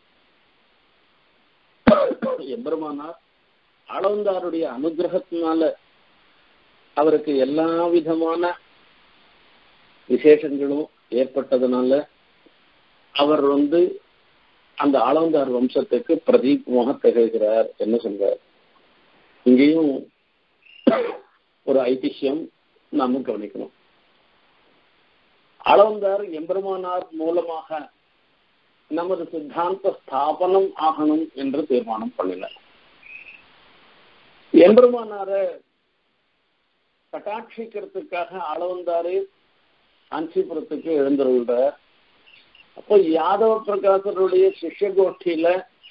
எம்பெருமானார் அளவந்தாருடைய அனுகிரகத்தினால அவருக்கு எல்லா விதமான விசேஷங்களும் ஏற்பட்டதுனால அவர் வந்து அந்த ஆளவந்தார் வம்சத்துக்கு பிரதீபமாக திகழ்கிறார் என்ன சொல்றார் இங்கேயும் ஒரு ஐதிஹ்யம் நாம கவனிக்கணும் அளவந்தார் எம்பெருமானார் மூலமாக நமது சித்தாந்த ஸ்தாபனம் ஆகணும் என்று தீர்மானம் பண்ணினார் எம்பெருமானார கட்டாட்சிக்கிறதுக்காக அளவந்தாரு காஞ்சிபுரத்துக்கு எழுந்திருந்தார் அப்போ யாதவ பிரகாசருடைய சிஷ்ய கோஷ்டியில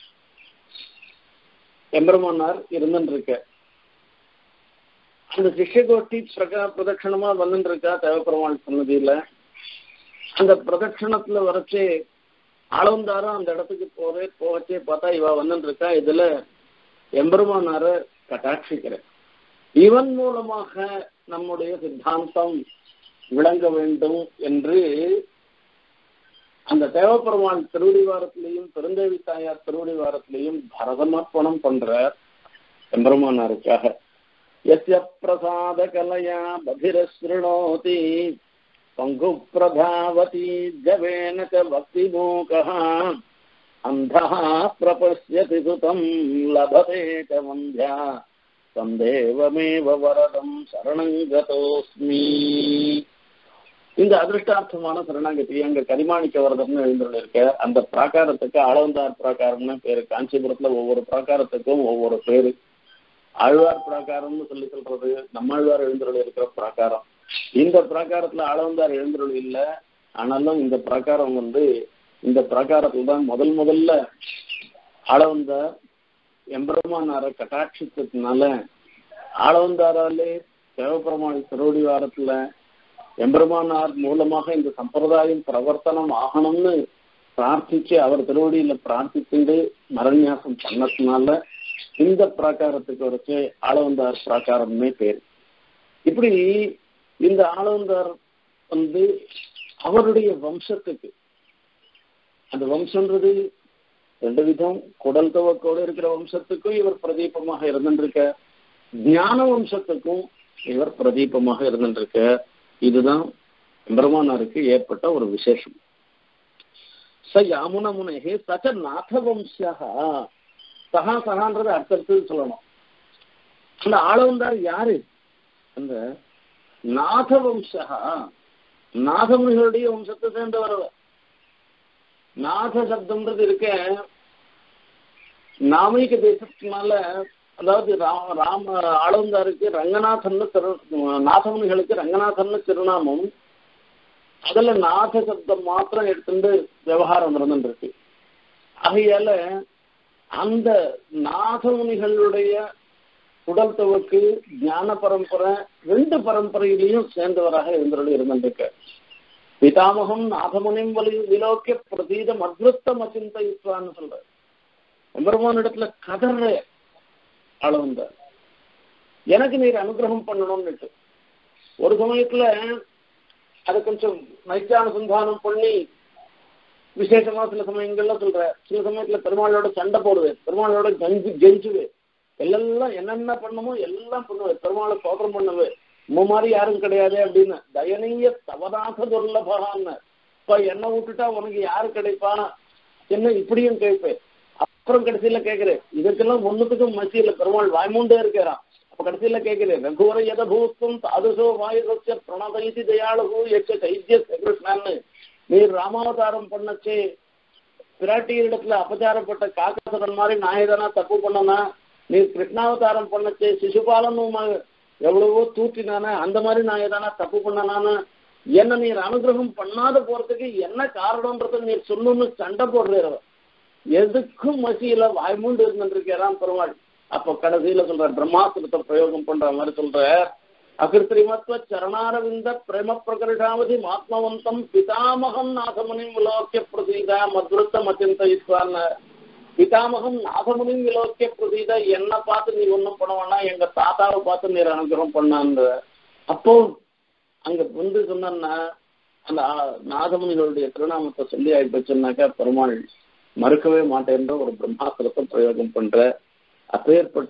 எம்பெருமானார் இருந்துருக்க அந்த சிஷ்ய கோஷ்டி பிரகா பிரதட்சணமா வந்துருக்கா தேவப்பெருமாள் சன்னதியில அந்த பிரதட்சணத்துல வரைச்சு அளவந்தாரும் அந்த இடத்துக்கு போறே போவச்சே பார்த்தா இவ வந்துருக்கா இதுல எம்பெருமானார கட்டாட்சிக்கிறேன் இவன் மூலமாக நம்முடைய சித்தாந்தம் விளங்க வேண்டும் என்று அந்த தேவப்பெருமான் திருவடிவாரத்திலையும் பெருந்தேவி தாயார் திருவடிவாரத்திலையும் பரதமர்ப்பணம் பண்ற எம்பெருமானாருக்காக எஸ்ய பிரசாத கலையா பதிரஸ்ருணோதி பங்கு பிரதாவதி ஜவேன ச பக்தி மூகः அந்தः பிரபஷ்யதி சுதம் லபதே ச வந்தியா தந்தேவமேவ வரதம் சரணங்கதோஸ்மி இந்த அதிருஷ்டார்த்தமான சரணாகதி அங்க கரிமாணிக்க வரதம்னு எழுந்துள்ள இருக்க அந்த பிராகாரத்துக்கு அளவந்தார் பிராகாரம்னு பேரு காஞ்சிபுரத்துல ஒவ்வொரு பிராகாரத்துக்கும் ஒவ்வொரு பேரு ஆழ்வார் பிராகாரம்னு சொல்லி சொல்றது நம்மாழ்வார் எழுந்துள்ள இருக்கிற பிராகாரம் இந்த பிராகாரத்துல அளவந்தார் எழுந்துள்ள இல்ல ஆனாலும் இந்த பிராகாரம் வந்து இந்த பிராகாரத்துல தான் முதல் முதல்ல அளவந்தார் எம்பெருமானார கட்டாட்சித்ததுனால ஆளவந்தாராலே தேவபெருமாள் திருவடிவாரத்துல எம்பெருமானார் மூலமாக இந்த சம்பிரதாயம் பிரவர்த்தனம் ஆகணும்னு பிரார்த்திச்சு அவர் திருவடியில பிரார்த்திச்சுட்டு மரண்யாசம் பண்ணதுனால இந்த பிராகாரத்துக்கு வரைச்சு ஆளவந்தார் பிராகாரம்னே பேர் இப்படி இந்த ஆளவந்தார் வந்து அவருடைய வம்சத்துக்கு அந்த வம்சன்றது ரெண்டு விதம் குடல் துவக்கோடு இருக்கிற வம்சத்துக்கும் இவர் பிரதீபமாக இருந்துருக்க ஞான வம்சத்துக்கும் இவர் பிரதீபமாக இருந்துருக்க இதுதான் பிரம்மானாருக்கு ஏற்பட்ட ஒரு விசேஷம் ச யாமுன முனே சச்ச நாத வம்சா சகா சகான்றது அடுத்தடுத்து சொல்லணும் அந்த ஆளவந்தார் யாரு அந்த நாத வம்சா நாதமுனிகளுடைய வம்சத்தை சேர்ந்தவர் அவர் நாத சப்தம்ன்றது இருக்க நாமிக தேசத்தினால அதாவது ராம ராம ஆளவந்தாருக்கு ரங்கநாதன் திரு நாதமுனிகளுக்கு ரங்கநாதன் திருநாமம் அதுல நாத சப்தம் மாத்திரம் எடுத்துட்டு விவகாரம் நடந்துருக்கு ஆகையால அந்த நாதமுனிகளுடைய உடல் துவக்கு ஞான பரம்பரை ரெண்டு பரம்பரையிலையும் சேர்ந்தவராக இருந்தவர்கள் இருந்திருக்க பிதாமகம் நாதமுனிம் வலி விலோக்கிய பிரதீதம் அத்ருத்தம் அச்சிந்தைத்வான்னு சொல்ற எம்பெருமான் இடத்துல கதற அளவந்த எனக்கு நீர் அனுகிரகம் பண்ணணும்னுட்டு ஒரு சமயத்துல அதை கொஞ்சம் நைச்சானுசந்தானம் பண்ணி விசேஷமா சில சமயங்கள்ல சொல்ற சில சமயத்துல பெருமாளோட சண்டை போடுவேன் பெருமாளோட கஞ்சி கெஞ்சுவேன் எல்லாம் என்னென்ன பண்ணுமோ எல்லாம் பண்ணுவேன் பெருமாளை சோதனம் பண்ணுவேன் உம்ம மாதிரி யாரும் கிடையாது அப்படின்னு தயனீய தவறாக துர்லபகான்னு இப்ப என்ன விட்டுட்டா உனக்கு யாரு கிடைப்பா என்ன இப்படியும் கேட்பேன் அப்புறம் கடைசியில கேட்கிறேன் இதுக்கெல்லாம் ஒண்ணுத்துக்கும் மசியில பெருமாள் வாய்மூண்டே இருக்கிறான் அப்ப கடைசியில கேட்கிறேன் ரகுவர எத பூஸ்தும் தாதுசோ வாயுச பிரணதயிதி தயாளு எச்ச தைத்திய கிருஷ்ணன்னு நீர் ராமாவதாரம் பண்ணச்சே பிராட்டியரிடத்துல அபச்சாரப்பட்ட காக்கசுரன் மாதிரி நான் எதனா தப்பு பண்ணனா நீர் கிருஷ்ணாவதாரம் பண்ணச்சே சிசுபாலன் எவ்வளவோ தூட்டினானே அந்த மாதிரி நான் எதனா தப்பு பண்ணனானா என்ன நீர் அனுகிரகம் பண்ணாத போறதுக்கு என்ன காரணம்ன்றத நீர் சொல்லணும்னு சண்டை போடுறவர் எதுக்கும் மசியில வாய்மூண்டு இருந்துருக்கிறான் பெருமாள் அப்ப கடைசியில சொல்ற பிரம்மாஸ்திரத்தை பிரயோகம் பண்ற மாதிரி சொல்ற அகிருத்திரிமத்வ சரணாரவிந்த பிரேம பிரகர்ஷாவதி மாத்மவந்தம் பிதாமகம் நாதமுனிம் விலோக்கிய பிரசீத மதுருத்தம் அச்சிந்தயித்வான்னு பிதாமகம் நாதமுனிம் விலோக்கிய பிரசீத என்ன பார்த்து நீ ஒன்றும் பண்ண வேணாம் எங்க தாத்தாவை பார்த்து நீ அனுகிரகம் பண்ணான்ற அப்போ அங்க வந்து சொன்னா அந்த நாதமுனிகளுடைய திருநாமத்தை சொல்லி ஆயிப்போச்சுன்னாக்கா பெருமாள் மறுக்கவே மாட்டேன்ற ஒரு பிரம்மாஸ்திரத்தை பிரயோகம் பண்ற அப்பேற்பட்ட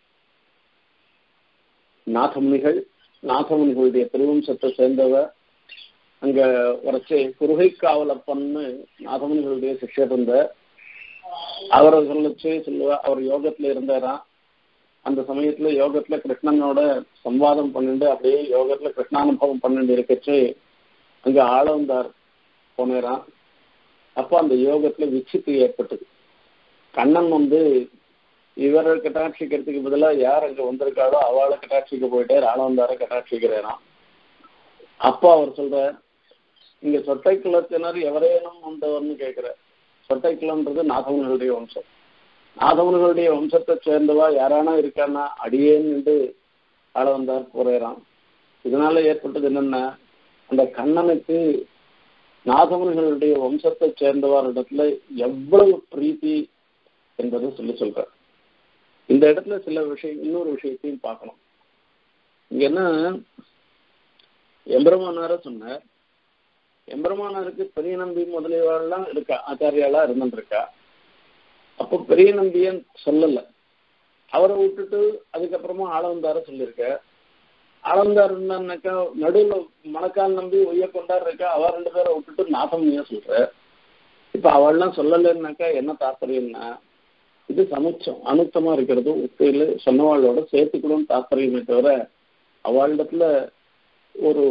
நாதமுனிகள் நாதமுனிகளுடைய திருவம்சத்தை சேர்ந்தவ அங்க வரைச்சு குருகை காவலப்பன்னு நாதமுனிகளுடைய சிஷ்யர் இருந்த அவரை சொல்லிச்சு சொல்லுவா அவர் யோகத்துல இருந்தாராம் அந்த சமயத்துல யோகத்துல கிருஷ்ணனோட சம்வாதம் பண்ணிட்டு அப்படியே யோகத்துல கிருஷ்ணானுபவம் பண்ணிட்டு இருக்கச்சு அங்க ஆளவந்தார் போனேரான் அப்போ அந்த யோகத்துல விச்சித்து ஏற்பட்டது கண்ணன் வந்து இவரை கட்டாட்சிக்கிறதுக்கு பதிலாக யார் அங்க வந்திருக்காளோ அவளை கட்டாட்சிக்க போயிட்டே ஆளவந்தார கட்டாட்சிக்கிறாராம் அப்போ அவர் சொல்ற இங்க சொட்டை குலத்தினர் எவரேனும் வந்தவர்னு கேட்கிற சொட்டை குலம்ன்றது நாதவன்களுடைய வம்சம் நாதவன்களுடைய வம்சத்தை சேர்ந்தவா யாரானா இருக்கான்னா அடியேன்னு என்று ஆள வந்தார் போறேறான் இதனால ஏற்பட்டது என்னன்னா அந்த கண்ணனுக்கு நாதவன்களுடைய வம்சத்தை சேர்ந்தவரிடத்துல எவ்வளவு பிரீத்தி என்பதை சொல்லி சொல்ற இந்த இடத்துல சில விஷயம் இன்னொரு விஷயத்தையும் பார்க்கணும் இங்க என்ன எம்பெருமானார சொன்னார் எம்பெருமானாருக்கு பெரிய நம்பி முதலியவாள்லாம் இருக்கா ஆச்சாரியாளா இருந்துருக்கா அப்போ பெரிய நம்பியன் சொல்லல அவரை விட்டுட்டு அதுக்கப்புறமா ஆளவந்தார சொல்லியிருக்க ஆளவந்தார் என்னன்னாக்கா நடுவில் மணக்கால் நம்பி ஒய்ய கொண்டார் இருக்கா அவ ரெண்டு பேரை விட்டுட்டு நாசம்னியா சொல்ற இப்ப அவள்லாம் சொல்லலைன்னாக்கா என்ன தாற்பயம்னா இது சமுச்சம் அனுத்தமா இருக்கிறது உத்தையில சொன்னவாளோட சேர்த்துக்கணும்னு தாற்பயமே தவிர அவளிடத்துல ஒரு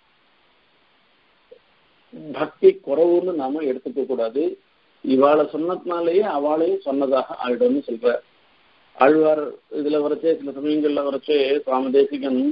பக்தி குறவுன்னு நாம எடுத்துக்க கூடாது இவாளை சொன்னதுனாலேயே அவளையும் சொன்னதாக ஆயிடும்னு சொல்ற ஆழ்வார் இதுல வரைச்சே சில சமயங்கள்ல வரைச்சே சுவாமி தேசிகன்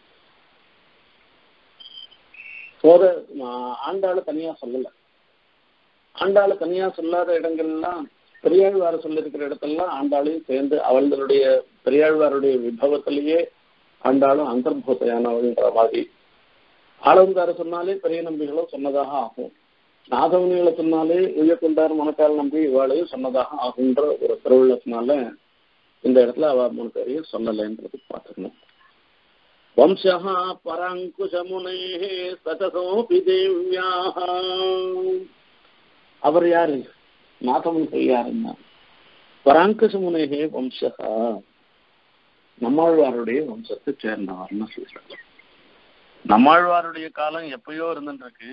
சோத ஆண்டாள தனியா சொல்லல ஆண்டாள தனியா சொல்லாத இடங்கள்லாம் பெரியாழ்வார சொல்லியிருக்கிற இடத்தெல்லாம் ஆண்டாளையும் சேர்ந்து அவளுடைய பெரியாழ்வாருடைய விபவத்திலேயே ஆண்டாளும் அந்தர்பூத்தையானவள்ன்ற மாதிரி ஆளவந்தார சொன்னாலே பெரிய நம்பிகளும் சொன்னதாக ஆகும் நாதவனிகளை சொன்னாலே உயர்கொண்டார் மணக்கால் நம்பி இவாளையும் சொன்னதாக ஆகுன்ற ஒரு திருவிழத்தினால இந்த இடத்துல அவ மூணு பேரையும் சொல்லலைன்றது பார்த்துக்கணும் வம்சா பராங்குஷமுனே சதசோபி தேவ்யாக அவர் யாரு நாதமுனிகள் யாருன்னா பராங்குஷமுனேகே வம்சா நம்மாழ்வாருடைய வம்சத்தை சேர்ந்தவர்னு சொல்றாங்க நம்மாழ்வாருடைய காலம் எப்பயோ இருந்துருக்கு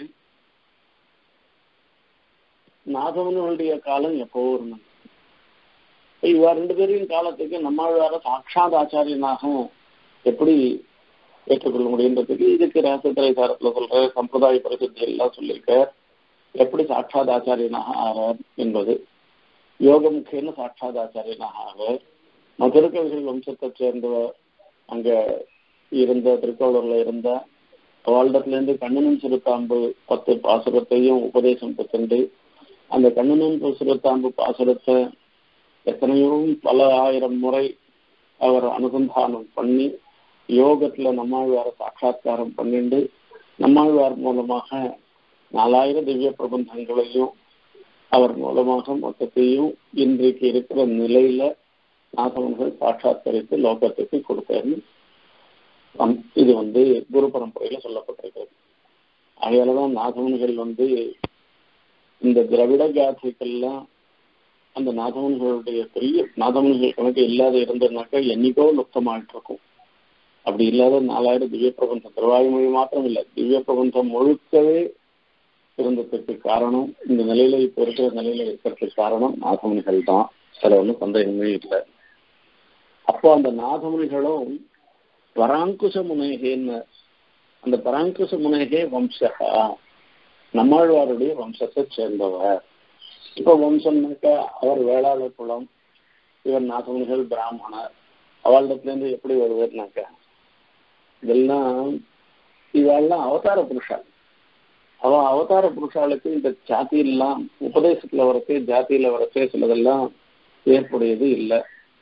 நாதவனுடைய காலம் எப்பவோ இருந்தது இவா ரெண்டு பேரையும் காலத்துக்கு நம்மாழ்வார சாட்சாத் ஆச்சாரியனாக எப்படி ஏற்றுக்கொள்ள முடியுன்றதுக்கு இதுக்கு ரகசியத்திரை சாரத்துல சொல்ற சம்பிரதாய பிரசித்தி எல்லாம் சொல்லியிருக்க எப்படி சாட்சாத் ஆச்சாரியனாக ஆறார் என்பது யோகமுகேன சாட்சாத் ஆச்சாரியனாக ஆறார் மதுரகவிகள் வம்சத்தை சேர்ந்தவர் அங்க இருந்த திருக்கோளூர்ல இருந்த அவளிடத்துல இருந்து கண்ணனும் சிறுத்தாம்பு பத்து பாசுரத்தையும் உபதேசம் பெற்று அந்த கண்ணனும் சிறுத்தாம்பு பாசுரத்தை எத்தனையோ பல ஆயிரம் முறை அவர் அனுசந்தானம் பண்ணி யோகத்துல நம்மாழ்வார சாட்சா்காரம் பண்ணிண்டு நம்மாழ்வார் மூலமாக நாலாயிரம் திவ்ய பிரபந்தங்களையும் அவர் மூலமாக மொத்தத்தையும் இன்றைக்கு இருக்கிற நிலையில நாதவன்கள் சாட்சாத்கரித்து லோகத்துக்கு கொடுத்தாரு இது வந்து குரு பரம்பரையில சொல்லப்பட்டிருக்கிறது அதனாலதான் நாதவன்கள் வந்து இந்த திராவிட காதைகள்லாம் அந்த நாதவன்களுடைய பெரிய நாதவன்கள் கணக்கு இல்லாத இருந்ததுனாக்கா என்னைக்கோ லுப்தமாயிட்டு இருக்கும் அப்படி இல்லாத நாலாயிரம் திவ்ய பிரபந்தம் திருவாயுமொழி மாத்திரம் இல்லை திவ்ய பிரபந்தம் முழுக்கவே இருந்ததுக்கு காரணம் இந்த நிலையில இப்ப இருக்கிற நிலையில இருக்கிறதுக்கு காரணம் நாதமுனிகள் தான் அதுல ஒன்றும் சந்தேகமே இல்லை அப்போ அந்த நாதமுனிகளும் பராங்குச முனேகேன்னு அந்த பராங்குச முனேகே வம்சகா நம்மாழ்வாருடைய வம்சத்தை சேர்ந்தவர் இப்ப வம்சம்னாக்கா அவர் வேளாள குலம் இவர் நாதமுனிகள் பிராமணர் அவளிடத்துல இருந்து எப்படி வருவார்னாக்கா இதெல்லாம் இதெல்லாம் அவதார புருஷா அவ அவதார புருஷாளுக்கு இந்த ஜாதியெல்லாம் உபதேசத்துல வரச்சு ஜாதியில வரச்சு சிலதெல்லாம் ஏற்புடையது இல்லை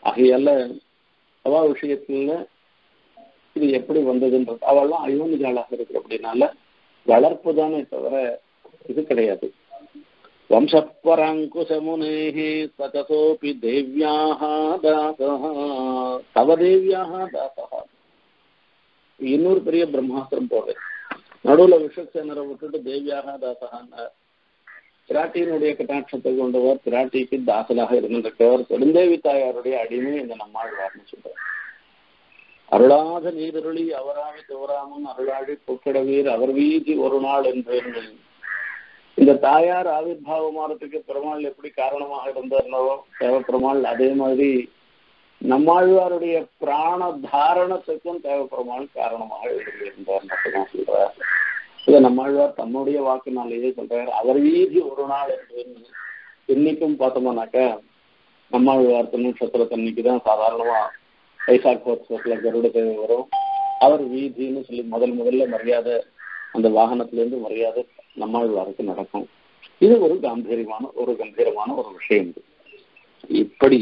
ஆகையால அவா விஷயத்துல இது எப்படி வந்ததுன்றது அவெல்லாம் அயோனிகாலாக இருக்கிற அப்படின்னால வளர்ப்பு தானே தவிர இது கிடையாது வம்சப்பராங்குசமுனேः சதசோபி தேவ்யாः தாசः தவ தேவ்யாः தாசः இன்னொரு பெரிய பிரம்மாஸ்திரம் போடுறேன் நடுவுல விஸ்வசேனரை விட்டுட்டு தேவ்யாக தாசகான்னார் பிராட்டியினுடைய கட்டாட்சத்தை கொண்டவர் பிராட்டிக்கு தாசலாக இருந்திருக்கவர் பெருந்தேவி தாயாருடைய அடிமை இந்த நம்மாழ்வார்னு சொல்றார் அருளாத நீரருளி அவராவி தோராமன் அருளாழி பொக்கிடவீர் அவர் வீதி ஒரு நாள் என்று இந்த தாயார் ஆவிர்வாவமானதுக்கு பெருமாள் எப்படி காரணமாக இருந்தார்னோ தேவ பெருமாள் அதே மாதிரி நம்மாழ்வாருடைய பிராண தாரணத்துக்கும் தேவ பெருமாள் காரணமாக இருந்தார் மட்டும்தான் சொல்றார் இதை நம்மாழ்வார் தன்னுடைய வாக்குனாலேயே சொல்றார் அவர் வீதி ஒரு நாள் என்று இன்னைக்கும் பார்த்தோம்னாக்க நம்மாழ்வார் திருநட்சத்திர தன்னைக்கு தான் சாதாரணமா வைசாக் உற்சவத்துல கருட தேவை வரும் அவர் வீதின்னு சொல்லி முதல் முதல்ல மரியாதை அந்த வாகனத்துல இருந்து மரியாதை நம்மாழ்வாருக்கு நடக்கும் இது ஒரு கம்பீரமான ஒரு கம்பீரமான ஒரு விஷயம் இப்படி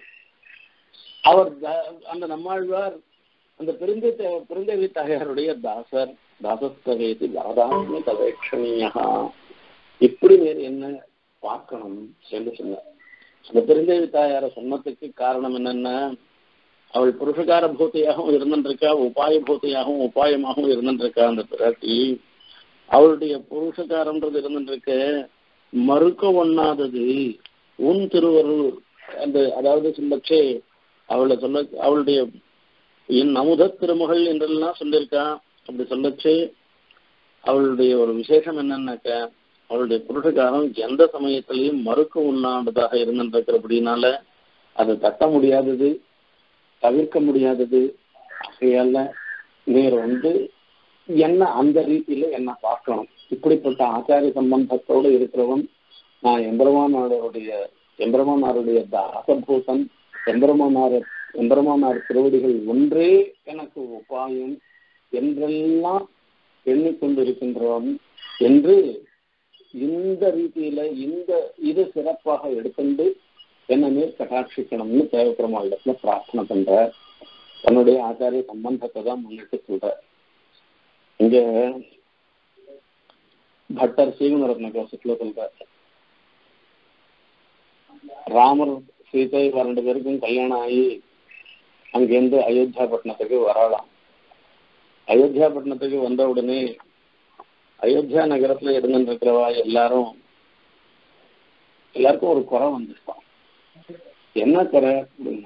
அவர் அந்த நம்மாழ்வார் அந்த பெருந்தை பெருந்தேவி தாயாருடைய தாசர் தாசஸ்தவேதி வரதாத்மி தவேட்சணியா இப்படி வேறு என்ன பார்க்கணும் என்று சொன்னார் அந்த பெருந்தேவி தாயார சொன்னதுக்கு காரணம் என்னன்னா அவள் புருஷகார பூத்தையாகவும் இருந்துருக்கா உபாய பூத்தையாகவும் உபாயமாகவும் இருந்துருக்கா அந்த பிராட்டி அவளுடைய புருஷகாரம்ன்றது இருந்துருக்கு மறுக்க ஒண்ணாதது உன் திருவருள் அந்த அதாவது சொல்லச்சே அவளை சொல்ல அவளுடைய என் அமுத திருமகள் என்றெல்லாம் சொல்லியிருக்கா அப்படி சொல்லச்சு அவளுடைய ஒரு விசேஷம் என்னன்னாக்க அவளுடைய புருஷகாரம் எந்த சமயத்திலையும் மறுக்க உண்ணாததாக இருந்துருக்கிற அப்படின்னால அதை தட்ட முடியாதது தவிர்க்க முடியாதது ஆகையால நீர் வந்து என்ன அந்த ரீதியில என்ன பார்க்கணும் இப்படிப்பட்ட ஆச்சாரிய சம்பந்தத்தோடு இருக்கிறவன் நான் எம்பெருமானாருடைய எம்பெருமானாருடைய தாசபூசன் எம்பெருமானார் எம்பெருமானார் திருவடிகள் ஒன்றே எனக்கு உபாயம் என்றெல்லாம் எண்ணிக்கொண்டிருக்கின்றவன் என்று இந்த ரீதியில இந்த இது சிறப்பாக எடுத்துண்டு என்ன மேல் கட்டாட்சிக்கணும்னு தேவப்பெருமாளிடத்துல பிரார்த்தனை பண்ற தன்னுடைய ஆச்சாரிய சம்பந்தத்தை தான் முன்னிட்டு சொல்ற இங்க பட்டர் சீவனரத்ன கோஷத்துல சொல்ற ராமர் சீதை ரெண்டு பேருக்கும் கல்யாணம் ஆகி அங்கேருந்து அயோத்தியா பட்டணத்துக்கு வரலாம் அயோத்தியா பட்டணத்துக்கு வந்த உடனே அயோத்தியா நகரத்துல இருந்துருக்கிறவா எல்லாரும் எல்லாருக்கும் ஒரு குறை வந்துருப்பான் என்ன குறை அப்படின்னா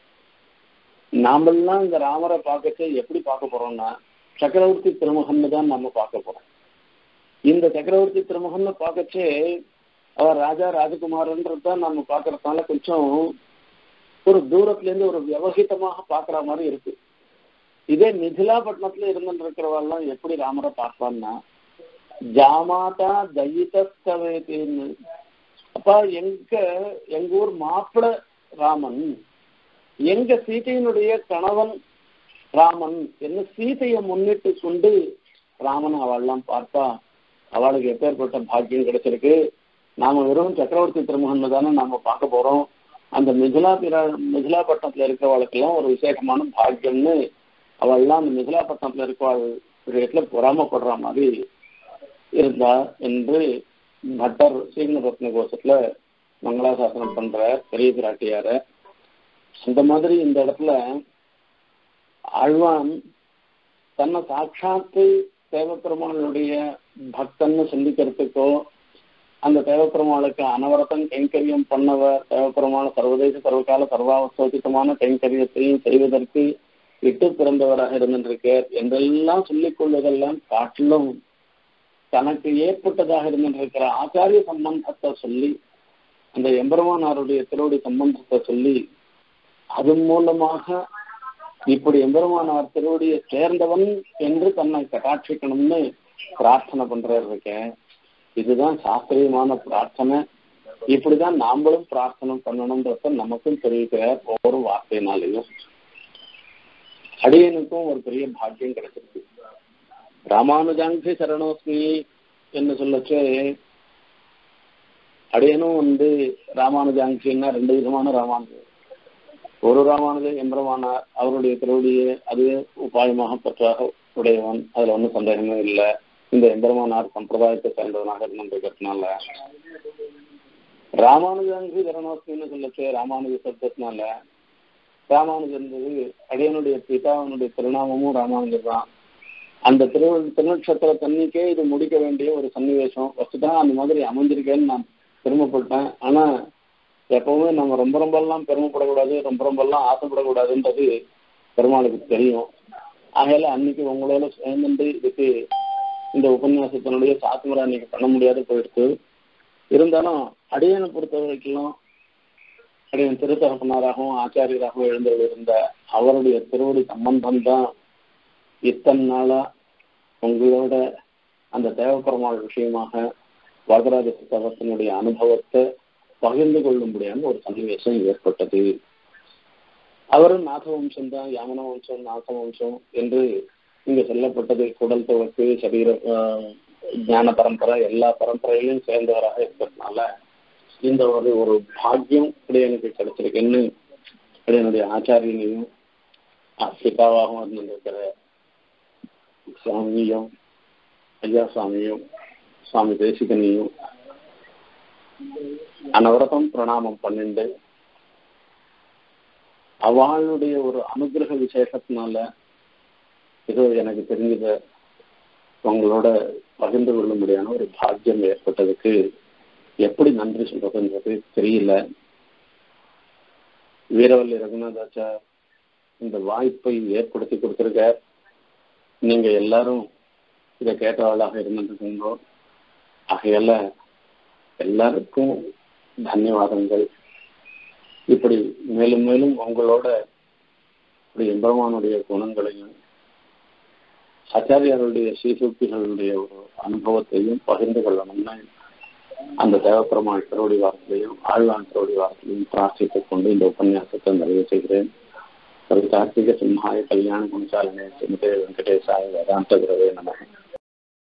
நாமெல்லாம் இந்த ராமரை பார்க்கச்சு எப்படி பார்க்க போறோம்னா சக்கரவர்த்தி திருமுகன்னு தான் நம்ம பார்க்க போறோம் இந்த சக்கரவர்த்தி திருமுகன்னு பார்க்கச்சே அவர் ராஜா ராஜகுமாரன்றது தான் நம்ம பார்க்கறதுனால கொஞ்சம் ஒரு தூரத்துல இருந்து ஒரு விவகிதமாக பார்க்குற மாதிரி இருக்கு இதே மிதிலாப்பட்டினத்துல இருந்துட்டு இருக்கிறவெல்லாம் எப்படி ராமரை பார்ப்பான்னா ஜாமாதா தயிதஸ்தவேத்தின்னு அப்பா எங்க எங்க ஊர் மாப்பிள ராமன் எங்க சீதையினுடைய கணவன் ராமன் என்ன சீதையை முன்னிட்டு கொண்டு ராமன் அவள்லாம் பார்த்தா அவளுக்கு எப்பேற்பட்ட பாக்கியம் கிடைச்சிருக்கு நாம வெறும் சக்கரவர்த்தி திருமகன் தானே நாம பார்க்க போறோம் அந்த மிதிலா பிரா மிதிலாப்பட்டினத்துல இருக்கிறவளுக்கெல்லாம் ஒரு விசேஷமான பாக்கியம்னு அவள்லாம் அந்த மிதிலாப்பட்டினத்துல இருக்கிற விஷயத்துல பொறாமப்படுற மாதிரி இருந்தா என்று பட்டர் சீனரத்ன கோஷத்துல மங்களாசாசனம் பண்ற பெரிய பிராட்டியார அந்த மாதிரி இந்த இடத்துல ஆழ்வான் தன்னை சாட்சாத்து தேவப்பெருமானுடைய பக்தன்னு சிந்திக்கிறதுக்கோ அந்த தேவப்பெருமாளுக்கு அனவரத்தம் கைங்கரியம் பண்ணவர் தேவப்பெருமாள் சர்வதேச சர்வகால சர்வாவசோசித்தமான கைங்கரியத்தையும் செய்வதற்கு விட்டு பிறந்தவராக இருந்திருக்கார் என்றெல்லாம் சொல்லிக் கொள்வதெல்லாம் காட்டிலும் தனக்கு ஏற்பட்டதாக இருந்திருக்கிற ஆச்சாரிய சம்பந்தத்தை சொல்லி அந்த எம்பெருமானாருடைய திருவடி சம்பந்தத்தை சொல்லி அதன் மூலமாக இப்படி எம்பெருமானார் திருவடியை சேர்ந்தவன் என்று தன்னை கட்டாட்சிக்கணும்னு பிரார்த்தனை பண்றாரு இருக்கேன் இதுதான் சாஸ்திரியமான பிரார்த்தனை இப்படிதான் நாமளும் பிரார்த்தனை பண்ணணும்ன்றத நமக்கும் தெரிவிக்கிறார் ஒவ்வொரு வார்த்தையினாலையும் அடியனுக்கும் ஒரு பெரிய பாக்கியம் கிடைச்சிருக்கு ராமானுஜாங்கி சரணோஸ்மி என்று சொல்லச்சு அடியனும் வந்து ராமானுஜாங்கின்னா ரெண்டு விதமான ராமானுஜம் ஒரு ராமானது எம்பெருமானார் அவருடைய திருவடியே அதுவே உபாயமாக பற்றாக உடையவன் அதுல ஒன்றும் சந்தேகமே இல்லை இந்த எம்பெருமானார் சம்பிரதாயத்தை சேர்ந்தவனாக இருந்திருக்கிறதுனால ராமானுஜன்கு கரணோஸ்மின்னு சொல்லச்சு ராமானுஜ சப்தத்தினால ராமானுஜன்றது அடியனுடைய பிதாவனுடைய திருநாமமும் ராமானுஜர் தான் அந்த திரு திருநட்சத்திர தண்ணிக்கே இது முடிக்க வேண்டிய ஒரு சன்னிவேசம் வச்சுதான் அந்த மாதிரி அமைஞ்சிருக்கேன்னு நான் பெருமைப்பட்டேன் ஆனா எப்பவுமே நம்ம ரொம்ப ரொம்ப எல்லாம் பெருமைப்படக்கூடாது ரொம்ப ரொம்ப எல்லாம் ஆசைப்படக்கூடாதுன்றது பெருமாளுக்கு தெரியும் ஆகையால அன்னைக்கு உங்களோட சேர்ந்து இதுக்கு இந்த உபன்யாசத்தினுடைய சாத்துமுறை அன்னைக்கு பண்ண முடியாது போயிடுச்சு இருந்தாலும் அடியனை பொறுத்த வரைக்கும் அடியன் திருத்தகப்பனாராகவும் ஆச்சாரியராகவும் எழுந்தவர் இருந்த அவருடைய திருவடி சம்பந்தம் தான் இத்தனை நாளா உங்களோட அந்த தேவப்பெருமாள் விஷயமாக வரதராஜ புத்தகத்தினுடைய அனுபவத்தை பகிர்ந்து கொள்ளும்படியான ஒரு சன்னிவேசம் ஏற்பட்டது அவரும் நாச வம்சம் தான் யாமன வம்சம் நாச வம்சம் என்று இங்க சொல்லப்பட்டது குடல் துவக்கு சரீர ஞான பரம்பரை எல்லா பரம்பரையிலும் சேர்ந்தவராக இருக்கிறதுனால இந்த ஒரு ஒரு பாக்கியம் எனக்கு கிடைச்சிருக்குன்னு என்னுடைய ஆச்சாரியனையும் பிதாவாகவும் இருந்திருக்கிற சுவாமியும் ஐயா சுவாமியும் சுவாமி தேசிகனையும் அனவரதம் பிரணாமம் பண்ணிண்டு அவளுடைய ஒரு அனுகிரக விசேஷத்தினால ஏதோ எனக்கு தெரிஞ்சத உங்களோட பகிர்ந்து கொள்ளும்படியான ஒரு பாக்கியம் ஏற்பட்டதுக்கு எப்படி நன்றி சொல்றதுன்றது தெரியல வீரவல்லி ரகுநாதாச்சா இந்த வாய்ப்பை ஏற்படுத்தி கொடுத்துருக்க நீங்க எல்லாரும் இதை கேட்டவளாக இருந்திருக்கீங்களோ ஆகையால எல்லாருக்கும் தன்யவாதங்கள் இப்படி மேலும் மேலும் உங்களோட இப்படி எம்பெருமானுடைய குணங்களையும் ஆச்சாரியாருடைய ஸ்ரீசூக்திகளுடைய ஒரு அனுபவத்தையும் பகிர்ந்து கொள்ளணும்னு அந்த தேவப்பெருமாள் திருவடி வாரத்திலையும் ஆழ்வான் திருவடி வாரத்திலையும் பிரார்த்தித்துக் கொண்டு இந்த உபன்யாசத்தை நிறைவு செய்கிறேன் கவிதார்த்திக சிம்ஹாய கல்யாண குணசாலினே சிமதே வெங்கடேசாய வேதாந்த குரவே நமக